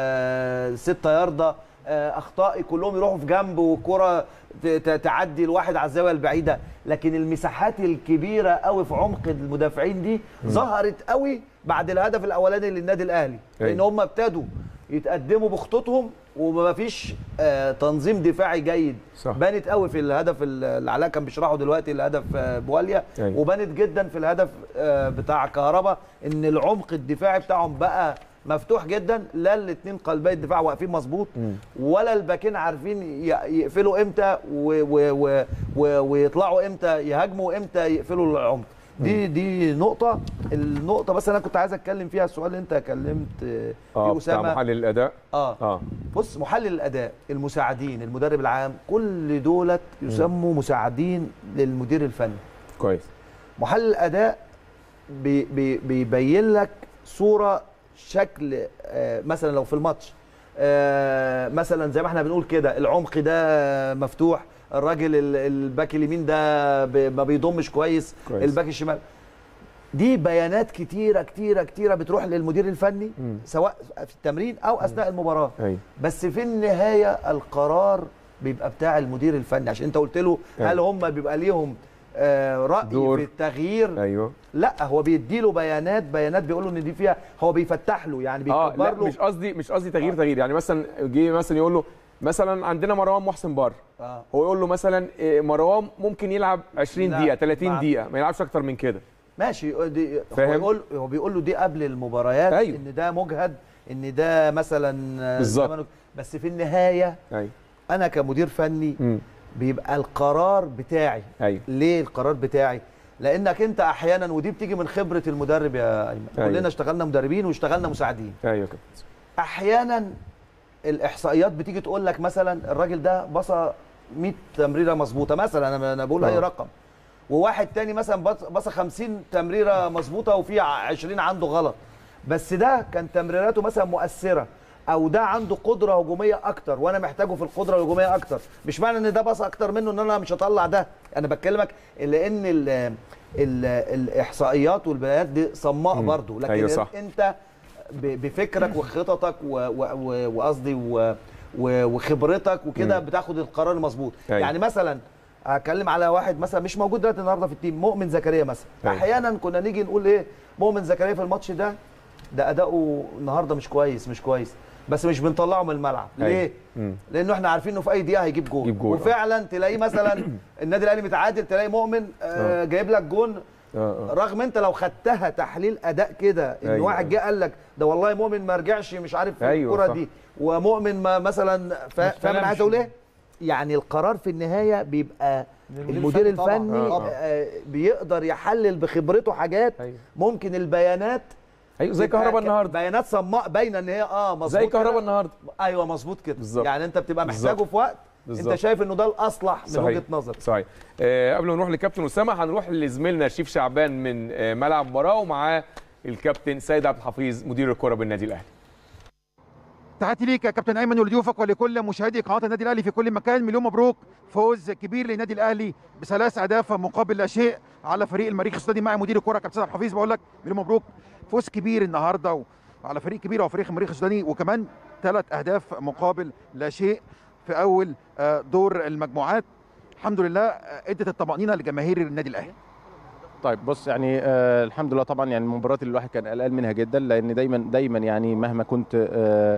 الستة ياردة آه اخطاء كلهم يروحوا في جنب والكره ت- ت- تعدي الواحد على الزاويه البعيده لكن المساحات الكبيره قوي في عمق المدافعين دي ظهرت قوي بعد الهدف الاولاني للنادي الاهلي لان أيوة. هم ابتدوا يتقدموا بخطوطهم وما فيش آه تنظيم دفاعي جيد صح. بانت قوي في الهدف اللي علاء كان بيشرحه دلوقتي الهدف آه، بواليا أيوة. وبانت جدا في الهدف آه، بتاع كهربا ان العمق الدفاعي بتاعهم بقى مفتوح جدا لا الاثنين قلبي الدفاع واقفين مظبوط ولا الباكين عارفين ي- يقفلوا امتى و و و و ويطلعوا امتى يهاجموا وامتى يقفلوا العمق دي دي نقطة النقطة بس أنا كنت عايز أتكلم فيها السؤال اللي أنت كلمت آه، اه فيه بتاع أسامة محلل الاداء اه اه بص محلل الاداء المساعدين المدرب العام كل دولت يسموا مساعدين للمدير الفني كويس محلل الاداء بي بي بيبين لك صوره شكل آه مثلا لو في الماتش آه مثلا زي ما احنا بنقول كده العمق ده مفتوح الراجل ال- الباك اليمين ده ب- ما بيضمش كويس, كويس. الباك الشمال دي بيانات كتيره كتيره كتيره بتروح للمدير الفني مم. سواء في التمرين او اثناء المباراه ايوه بس في النهايه القرار بيبقى بتاع المدير الفني عشان انت قلت له أيوة. هل هم بيبقى ليهم آه راي دور. في التغيير ايوه لا هو بيدي له بيانات بيانات بيقول له ان دي فيها هو بيفتح له يعني اه بيكبر لا له مش قصدي مش قصدي تغيير تغيير يعني مثلا جه مثلا يقول له مثلا عندنا مروان محسن بره آه. هو يقول له مثلا إيه، مروان ممكن يلعب 20 لا، دقيقه 30 مع- دقيقه ما يلعبش اكتر من كده ماشي دي هو فاهم؟ يقول هو بيقول له دي قبل المباريات أيوة. ان ده مجهد ان ده مثلا آه، بالظبط. زمانه- بس في النهايه ايوه انا كمدير فني امم بيبقى القرار بتاعي ايوه ليه القرار بتاعي لانك انت احيانا ودي بتيجي من خبره المدرب يا ايمن أيوة. كلنا اشتغلنا مدربين واشتغلنا مساعدين ايوه كده احيانا الاحصائيات بتيجي تقول لك مثلا الراجل ده بصى 100 تمريره مظبوطه مثلا انا انا بقول اي آه. رقم وواحد تاني مثلا بص- بصى 50 تمريره مظبوطه وفي 20 عنده غلط بس ده كان تمريراته مثلا مؤثره او ده عنده قدره هجوميه اكتر وانا محتاجه في القدره الهجوميه اكتر مش معنى ان ده بصى اكتر منه ان انا مش هطلع ده انا بكلمك لان ال ال الاحصائيات والبيانات دي صماء مم. برضو لكن أيوة صح. انت ب- بفكرك وخططك و- و- و- وقصدي و- و- وخبرتك وكده مم. بتاخد القرار المظبوط أيوة. يعني مثلا هتكلم على واحد مثلا مش موجود دلوقتي النهارده في التيم مؤمن زكريا مثلا أيوة. احيانا كنا نيجي نقول ايه مؤمن زكريا في الماتش ده ده اداؤه النهارده مش كويس مش كويس بس مش بنطلعه من الملعب أيوة. ليه مم. لانه احنا عارفين انه في اي دقيقه هيجيب جول يجيب جول، آه. وفعلا تلاقيه مثلا النادي الاهلي متعادل تلاقي مؤمن آه جايب لك جون اه اه رغم انت لو خدتها تحليل اداء كده ان أيوة. واحد جه قال لك ده والله مؤمن ما رجعش مش عارف في أيوة، الكره صح. دي ومؤمن ما مثلا فا- فاهم انا عايز اقول ايه؟ يعني القرار في النهايه بيبقى المدير الفني طبعاً. الفني آه، آه. آه، بيقدر يحلل بخبرته حاجات ايوه ممكن البيانات ايوه زي تبقى كهربا ك- النهارده بيانات صماء باينه ان هي اه مظبوط زي كهربا كده. النهارده ايوه مظبوط كده بالظبط. يعني انت بتبقى بالظبط. محتاجه في وقت بالظبط. انت شايف انه ده الاصلح من صحيح. وجهه نظر صحيح آه قبل ما نروح لكابتن اسامه هنروح لزميلنا شريف شعبان من آه ملعب مباراه ومعاه الكابتن سيد عبد الحفيظ مدير الكره بالنادي الاهلي تحياتي ليك يا كابتن ايمن ولضيوفك ولكل مشاهدي قناه النادي الاهلي في كل مكان مليون مبروك فوز كبير للنادي الاهلي بثلاث اهداف مقابل لا شيء على فريق المريخ السوداني معي مدير الكره كابتن عبد الحفيظ بقول لك مليون مبروك فوز كبير النهارده وعلى فريق كبير هو فريق المريخ السوداني وكمان ثلاث اهداف مقابل لا شيء في اول آه، دور المجموعات الحمد لله آه، ادت الطمانينه لجماهير النادي الاهلي طيب بص يعني آه الحمد لله طبعا يعني المباريات اللي الواحد كان قلقان منها جدا لان دايما دايما يعني مهما كنت آه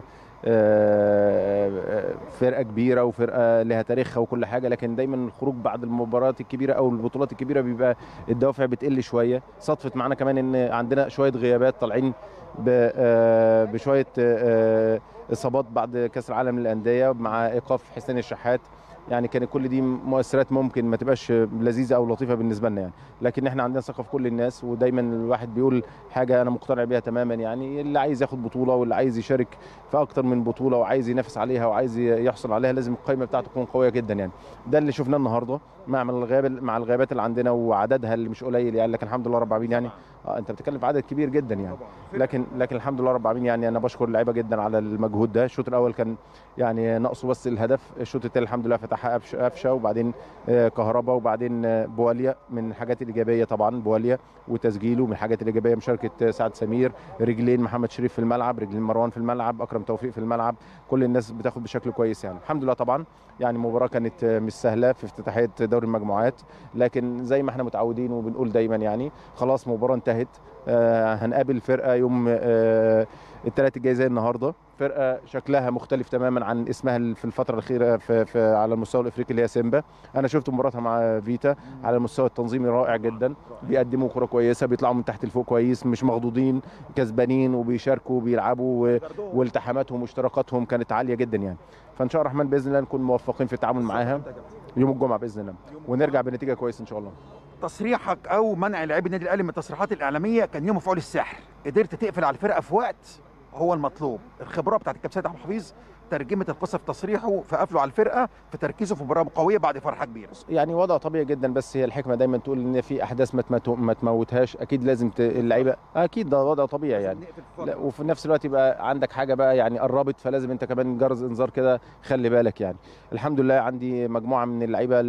آه آه، فرقه كبيره وفرقه لها تاريخها وكل حاجه لكن دايما الخروج بعد المباريات الكبيره او البطولات الكبيره بيبقى الدوافع بتقل شويه صدفت معانا كمان ان عندنا شويه غيابات طالعين ب- آه، بشويه آه، اصابات بعد كاس العالم للانديه مع ايقاف حسين الشحات يعني كانت كل دي مؤثرات ممكن ما تبقاش لذيذه او لطيفه بالنسبه لنا يعني لكن احنا عندنا ثقه في كل الناس ودايما الواحد بيقول حاجه انا مقتنع بيها تماما يعني اللي عايز ياخد بطوله واللي عايز يشارك في اكتر من بطوله وعايز ينافس عليها وعايز يحصل عليها لازم القائمه بتاعته تكون قويه جدا يعني ده اللي شفناه النهارده مع الغياب مع الغيابات اللي عندنا وعددها اللي مش قليل يعني لكن الحمد لله رب العالمين يعني اه انت بتتكلم في عدد كبير جدا يعني لكن لكن الحمد لله رب العالمين يعني انا بشكر اللعيبه جدا على المجهود ده الشوط الاول كان يعني ناقصه بس الهدف الشوط الثاني الحمد لله فتحها قفشه قفشه وبعدين آه، كهربا وبعدين آه، بواليا من الحاجات الايجابيه طبعا بواليا وتسجيله من الحاجات الايجابيه مشاركه آه، سعد سمير رجلين محمد شريف في الملعب رجلين مروان في الملعب اكرم توفيق في الملعب كل الناس بتاخد بشكل كويس يعني الحمد لله طبعا يعني المباراه كانت آه، مش سهله في افتتاحيه دوري المجموعات لكن زي ما احنا متعودين وبنقول دايما يعني خلاص مباراه انتهت آه، هنقابل فرقه يوم آه، الثلاث الجاي زي النهارده فرقه شكلها مختلف تماما عن اسمها في الفتره الاخيره في, في على المستوى الافريقي اللي هي سيمبا انا شفت مباراتها مع فيتا على المستوى التنظيمي رائع جدا بيقدموا كره كويسه بيطلعوا من تحت لفوق كويس مش مخضوضين كسبانين وبيشاركوا وبيلعبوا و- والتحاماتهم واشتراكاتهم كانت عاليه جدا يعني فان شاء الله الرحمن باذن الله نكون موفقين في التعامل معاها يوم الجمعه باذن الله ونرجع بنتيجه كويسه ان شاء الله تصريحك او منع لاعبي النادي الاهلي من التصريحات الاعلاميه كان يوم مفعول السحر قدرت تقفل على الفرقه في وقت هو المطلوب الخبره بتاعت الكابتن سيد عبد الحفيظ ترجمت القصه في تصريحه في قفله على الفرقه في تركيزه في مباراه قويه بعد فرحه كبيره يعني وضع طبيعي جدا بس هي الحكمه دايما تقول ان في احداث ما تمت- ما تموتهاش اكيد لازم ت- اللعيبه اكيد ده وضع طبيعي يعني لا وفي نفس الوقت يبقى عندك حاجه بقى يعني قربت فلازم انت كمان جرس انذار كده خلي بالك يعني الحمد لله عندي مجموعه من اللعيبه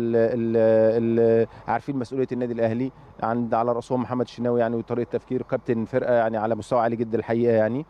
اللي عارفين مسؤوليه النادي الاهلي عند على راسهم محمد الشناوي يعني وطريقه تفكير كابتن فرقه يعني على مستوى عالي جدا الحقيقه يعني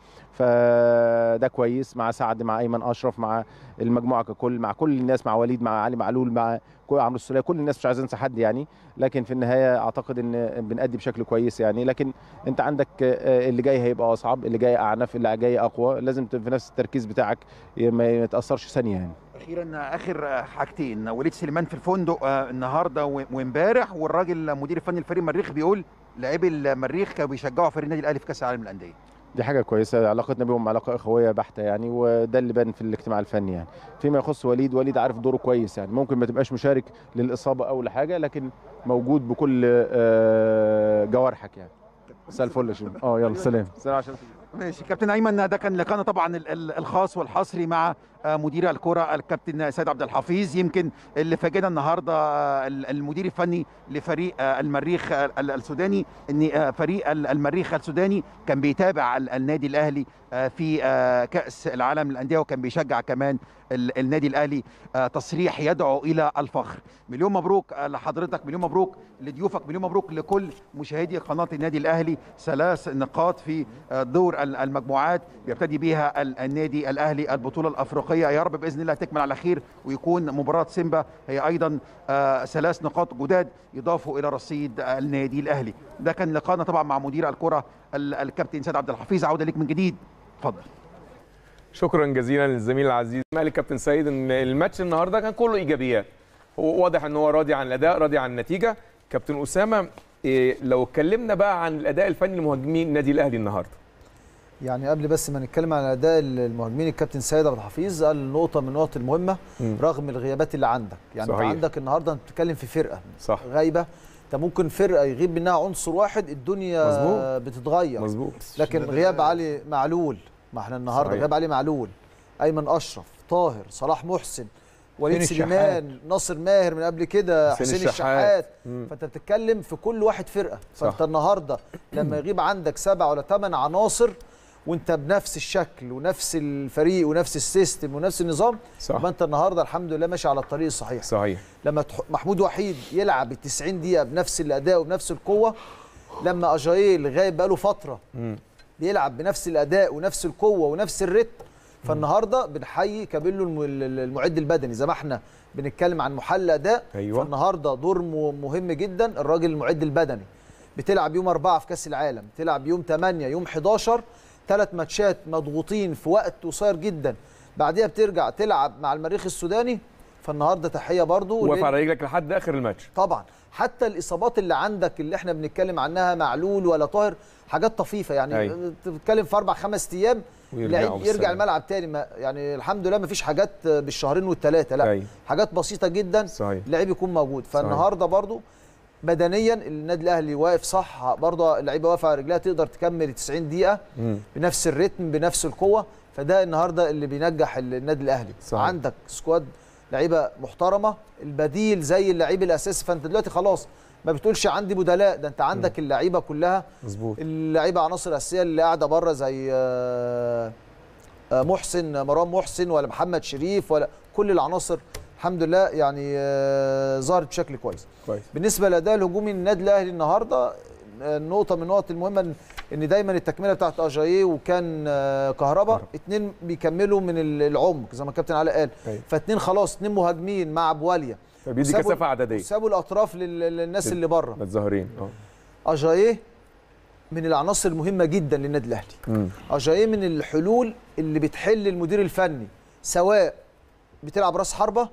فده كويس مع سعد مع ايمن اشرف مع المجموعه ككل مع كل الناس مع وليد مع علي معلول مع كل عمرو السوليه كل الناس مش عايز انسى حد يعني لكن في النهايه اعتقد ان بنأدي بشكل كويس يعني لكن انت عندك آه، اللي جاي هيبقى اصعب اللي جاي اعنف اللي جاي اقوى لازم ت- في نفس التركيز بتاعك ما يتاثرش ثانيه يعني اخيرا اخر حاجتين وليد سليمان في الفندق آه، النهارده و- وامبارح والراجل مدير الفني الفريق المريخ بيقول لاعبي المريخ كانوا بيشجعوا فريق النادي الاهلي في كاس العالم للانديه دي حاجة كويسة علاقتنا بيهم علاقة أخوية بحتة يعني وده اللي بان في الاجتماع الفني يعني فيما يخص وليد وليد عارف دوره كويس يعني ممكن ما تبقاش مشارك للإصابة أو لحاجة لكن موجود بكل آه، جوارحك يعني مساء الفل يا شيخ اه يلا سلام سلام عشان ماشي كابتن ايمن ده كان لقاءنا طبعا ال- ال- الخاص والحصري مع آه، مدير الكره الكابتن سيد عبد الحفيظ يمكن اللي فاجئنا النهارده آه، ال- المدير الفني لفريق آه، المريخ آه، ال- السوداني ان آه، فريق ال- المريخ السوداني كان بيتابع ال- النادي الاهلي آه، في آه، كاس العالم للانديه وكان بيشجع كمان ال- النادي الاهلي آه، تصريح يدعو الى الفخر مليون مبروك آه، لحضرتك مليون مبروك لضيوفك مليون مبروك لكل مشاهدي قناه النادي الاهلي ثلاث نقاط في آه، دور ال- المجموعات يبتدي بها ال- النادي الاهلي البطوله الافريقيه يا رب باذن الله تكمل على خير ويكون مباراه سيمبا هي ايضا آه، ثلاث نقاط جداد يضافوا الى رصيد النادي الاهلي ده كان لقاءنا طبعا مع مدير الكره ال- الكابتن سيد عبد الحفيظ عوده ليك من جديد اتفضل شكرا جزيلا للزميل العزيز قال الكابتن سيد ان الماتش النهارده كان كله ايجابيات هو واضح ان هو راضي عن الاداء راضي عن النتيجه كابتن اسامه إيه لو اتكلمنا بقى عن الاداء الفني لمهاجمين النادي الاهلي النهارده يعني قبل بس ما نتكلم عن اداء المهاجمين الكابتن سيد عبد الحفيظ قال نقطه من النقط المهمه مم. رغم الغيابات اللي عندك يعني انت صحيح. عندك النهارده انت بتتكلم في فرقه صح غايبه انت ممكن فرقه يغيب منها عنصر واحد الدنيا مظبوط. بتتغير مظبوط لكن غياب علي معلول ما احنا النهارده صحيح. غياب علي معلول ايمن اشرف طاهر صلاح محسن وليد حسين سليمان ناصر ماهر من قبل كده حسين حسين الشحات. الشحات مم. فانت بتتكلم في كل واحد فرقه صح. فانت النهارده لما يغيب عندك سبع ولا ثمان عناصر وانت بنفس الشكل ونفس الفريق ونفس السيستم ونفس النظام صح يبقى انت النهارده الحمد لله ماشي على الطريق الصحيح صحيح لما تح- محمود وحيد يلعب ال 90 دقيقه بنفس الاداء وبنفس القوه لما اجاييه اللي غايب بقاله فتره مم. بيلعب بنفس الاداء ونفس القوه ونفس الريتم فالنهارده بنحيي كابيلو الم- المعد البدني زي ما احنا بنتكلم عن محل اداء أيوة. فالنهارده دور م- مهم جدا الراجل المعد البدني بتلعب يوم أربعة في كاس العالم تلعب يوم 8 يوم 11 ثلاث ماتشات مضغوطين في وقت قصير جدا بعديها بترجع تلعب مع المريخ السوداني فالنهارده تحيه برضو واقف لل- على رجلك لحد اخر الماتش طبعا حتى الاصابات اللي عندك اللي احنا بنتكلم عنها معلول ولا طاهر حاجات طفيفه يعني أيوة. انت بتتكلم في اربع خمس ايام ويرجعوا لعيب يرجع بالسلامة. الملعب تاني ما يعني الحمد لله ما فيش حاجات بالشهرين والثلاثه لا أيوة. حاجات بسيطه جدا صحيح اللعيب يكون موجود فالنهارده برضو بدنيا النادي الاهلي واقف صح برضه اللعيبه واقفه على رجلها تقدر تكمل 90 دقيقه مم. بنفس الريتم بنفس القوه فده النهارده اللي بينجح النادي الاهلي صحيح. عندك سكواد لعيبه محترمه البديل زي اللعيب الاساسي فانت دلوقتي خلاص ما بتقولش عندي بدلاء ده انت عندك اللعيبه كلها مظبوط اللعيبه عناصر اساسيه اللي قاعده بره زي آه، آه، محسن مروان محسن ولا محمد شريف ولا كل العناصر الحمد لله يعني آه، ظهرت بشكل كويس كويس بالنسبه للاداء الهجومي النادي الاهلي النهارده آه، نقطه من النقط المهمه إن- ان دايما التكمله بتاعت اجاييه وكان آه، كهربا كهربا. اتنين بيكملوا من ال- العمق زي ما الكابتن علاء قال أيوة. فاتنين خلاص اتنين مهاجمين مع بواليا فبيدي وسابوا- كثافه عدديه سابوا الاطراف لل- للناس لل- اللي بره متظاهرين اه اجاييه من العناصر المهمه جدا للنادي الاهلي مم. اجاييه من الحلول اللي بتحل المدير الفني سواء بتلعب راس حربه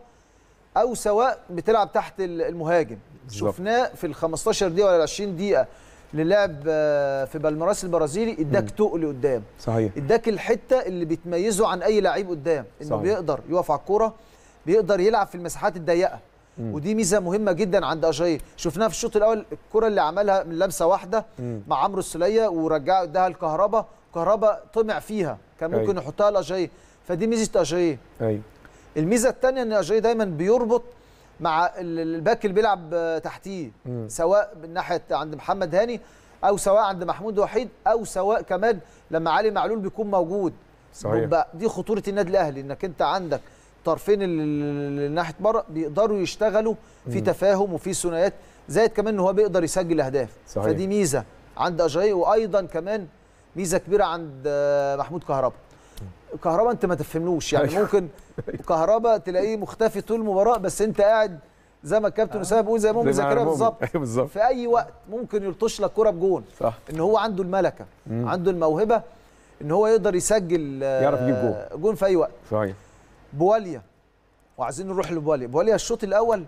او سواء بتلعب تحت ال- المهاجم بالظبط. شفناه في ال 15 دقيقه ولا ال 20 دقيقه اللي لعب آه، في بالمراس البرازيلي اداك تقل قدام صحيح اداك الحته اللي بتميزه عن اي لعيب قدام انه صحيح. بيقدر يقف على الكوره بيقدر يلعب في المساحات الضيقه مم. ودي ميزه مهمه جدا عند اجاييه شفناها في الشوط الاول الكره اللي عملها من لمسه واحده مم. مع عمرو السوليه ورجع اداها الكهرباء كهرباء طمع فيها كان ممكن أيوة. يحطها لاجاييه فدي ميزه اجاييه ايوه الميزه الثانيه ان اجاييه دايما بيربط مع ال- الباك اللي بيلعب آه، تحتيه مم. سواء من ناحيه عند محمد هاني او سواء عند محمود وحيد او سواء كمان لما علي معلول بيكون موجود صحيح. بقى دي خطوره النادي الاهلي انك انت عندك طرفين ال- ال- ال- ناحيه بره بيقدروا يشتغلوا في تفاهم وفي ثنائيات زائد كمان ان هو بيقدر يسجل اهداف صحيح. فدي ميزه عند اجاي وايضا كمان ميزه كبيره عند آه، محمود كهربا كهربا انت ما تفهملوش يعني أيوة. ممكن كهربا تلاقيه مختفي طول المباراه بس انت قاعد زي ما الكابتن اسامه بيقول زي ما مؤمن زي ما زكريا مؤمن. بالظبط ايوه بالظبط في اي وقت ممكن يلطش لك كره بجون صح ان هو عنده الملكه مم. عنده الموهبه ان هو يقدر يسجل آه، يعرف يجيب جون. جون في اي وقت صحيح بواليا وعايزين نروح لبواليا بواليا الشوط الاول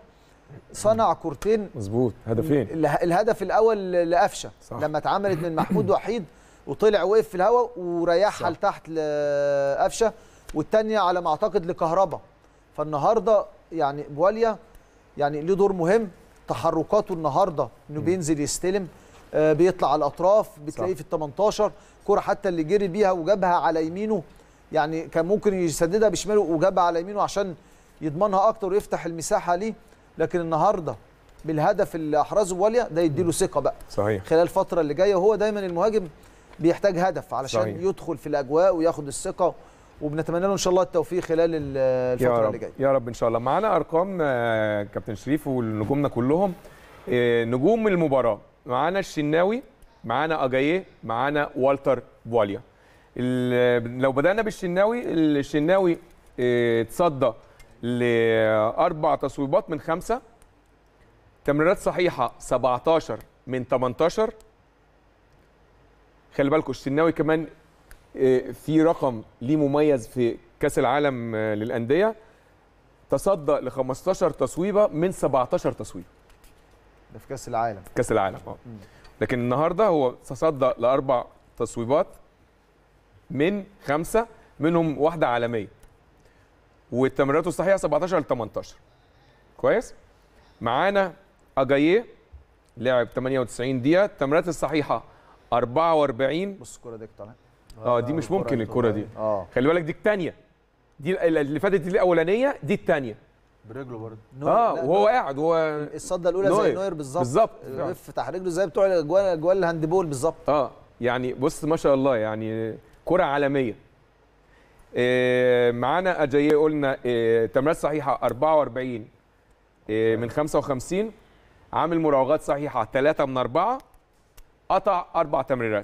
صنع كورتين مظبوط هدفين اله- الهدف الاول لقفشه صح. لما اتعملت من محمود وحيد وطلع وقف في الهواء وريحها صح. لتحت لقفشه والثانيه على ما اعتقد لكهربا فالنهارده يعني بواليا يعني ليه دور مهم تحركاته النهارده انه بينزل يستلم آه، بيطلع على الاطراف بتلاقيه في ال 18 كره حتى اللي جري بيها وجابها على يمينه يعني كان ممكن يسددها بشماله وجابها على يمينه عشان يضمنها اكتر ويفتح المساحه ليه لكن النهارده بالهدف اللي احرزه بواليا ده يديله ثقه بقى صحيح خلال الفتره اللي جايه وهو دايما المهاجم بيحتاج هدف علشان صحيح. يدخل في الاجواء وياخد الثقه وبنتمنى له ان شاء الله التوفيق خلال ال- يا الفتره اللي رب جايه يا رب ان شاء الله معانا ارقام آه، كابتن شريف ونجومنا كلهم آه، نجوم المباراه معانا الشناوي معانا اجاييه معانا والتر بواليا ال- لو بدانا بالشناوي الشناوي اه، تصدى لاربع تصويبات من خمسه تمريرات صحيحه 17 من 18 خلي بالكم الشناوي كمان اه، في رقم ليه مميز في كاس العالم اه، للانديه تصدى ل 15 تصويبه من 17 تصويبه ده في كاس العالم في كاس العالم اه لكن النهارده هو تصدى لاربع تصويبات من خمسه منهم واحده عالميه والتمريرات الصحيحه 17 ل 18 كويس معانا اجاييه لعب 98 دقيقه التمريرات الصحيحه 44 بص الكوره دي طالعه اه دي مش ممكن الكره دي اه خلي بالك دي الثانيه دي اللي فاتت دي الاولانيه دي الثانيه برجله برضه اه وهو قاعد هو الصده الاولى زي نوير. نوير بالظبط بالظبط. فتح رجله زي بتوع الاجوال اجوال الهاندبول بالظبط اه يعني بص ما شاء الله يعني كرة عالمية آه معانا أجاييه قلنا آه تمريرات صحيحة 44 آه من 55 عامل مراوغات صحيحة 3 من 4 قطع أربع تمريرات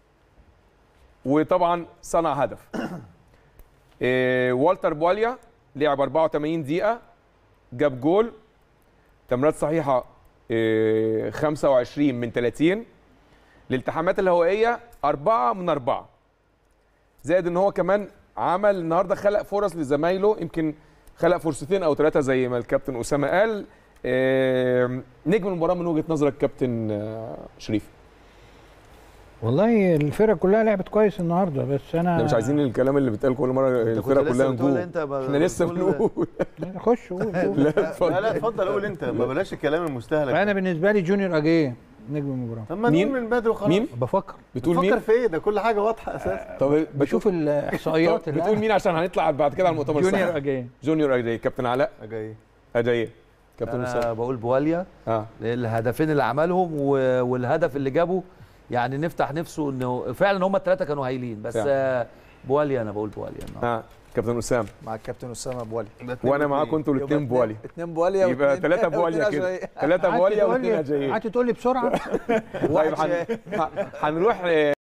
وطبعا صنع هدف آه والتر بواليا لعب 84 دقيقة جاب جول تمريرات صحيحة آه 25 من 30 الالتحامات الهوائيه أربعة من أربعة زائد إن هو كمان عمل النهارده خلق فرص لزمايله يمكن خلق فرصتين أو ثلاثة زي ما الكابتن أسامة قال آم، نجم المباراة من وجهة نظرك كابتن آه، شريف والله الفرقه كلها لعبت كويس النهارده بس انا احنا مش عايزين الكلام اللي بيتقال كل مرة أنت كنت الفرقة لسه كلها بتقول نجوم أنت ب- احنا لسه بتقول ده. بنقول خش قول قول. لا لا اتفضل لا اتفضل قول انت ما بلاش الكلام المستهلك انا بالنسبه لي جونيور اجيه نجم المباراه طب ما مين؟ نقول من بدري وخلاص مين؟ بفكر بتقول فكر مين؟ في ايه ده كل حاجه واضحه اساسا طب بشوف الاحصائيات اللي بتقول مين عشان هنطلع بعد كده على المؤتمر جونيور الصحفي اجيه جونيور أجاي كابتن علاء جاي أجاي كابتن انا أسامة بقول بواليا اه الهدفين اللي عملهم و- والهدف اللي جابه يعني نفتح نفسه انه فعلا هم الثلاثه كانوا هايلين بس فعلا. آه، بواليا انا بقول بواليا النهارده اه كابتن أسامة مع الكابتن اسامه بوالي وانا معاكم انتوا الاثنين بوالي اتنين بواليا يبقى واتنين- ثلاثة بواليا واتنين كده أجاييه. ثلاثة قعدت بواليا تقول واثنين لي- أجايين قعدت تقول لي بسرعه طيب هن- ه- هنروح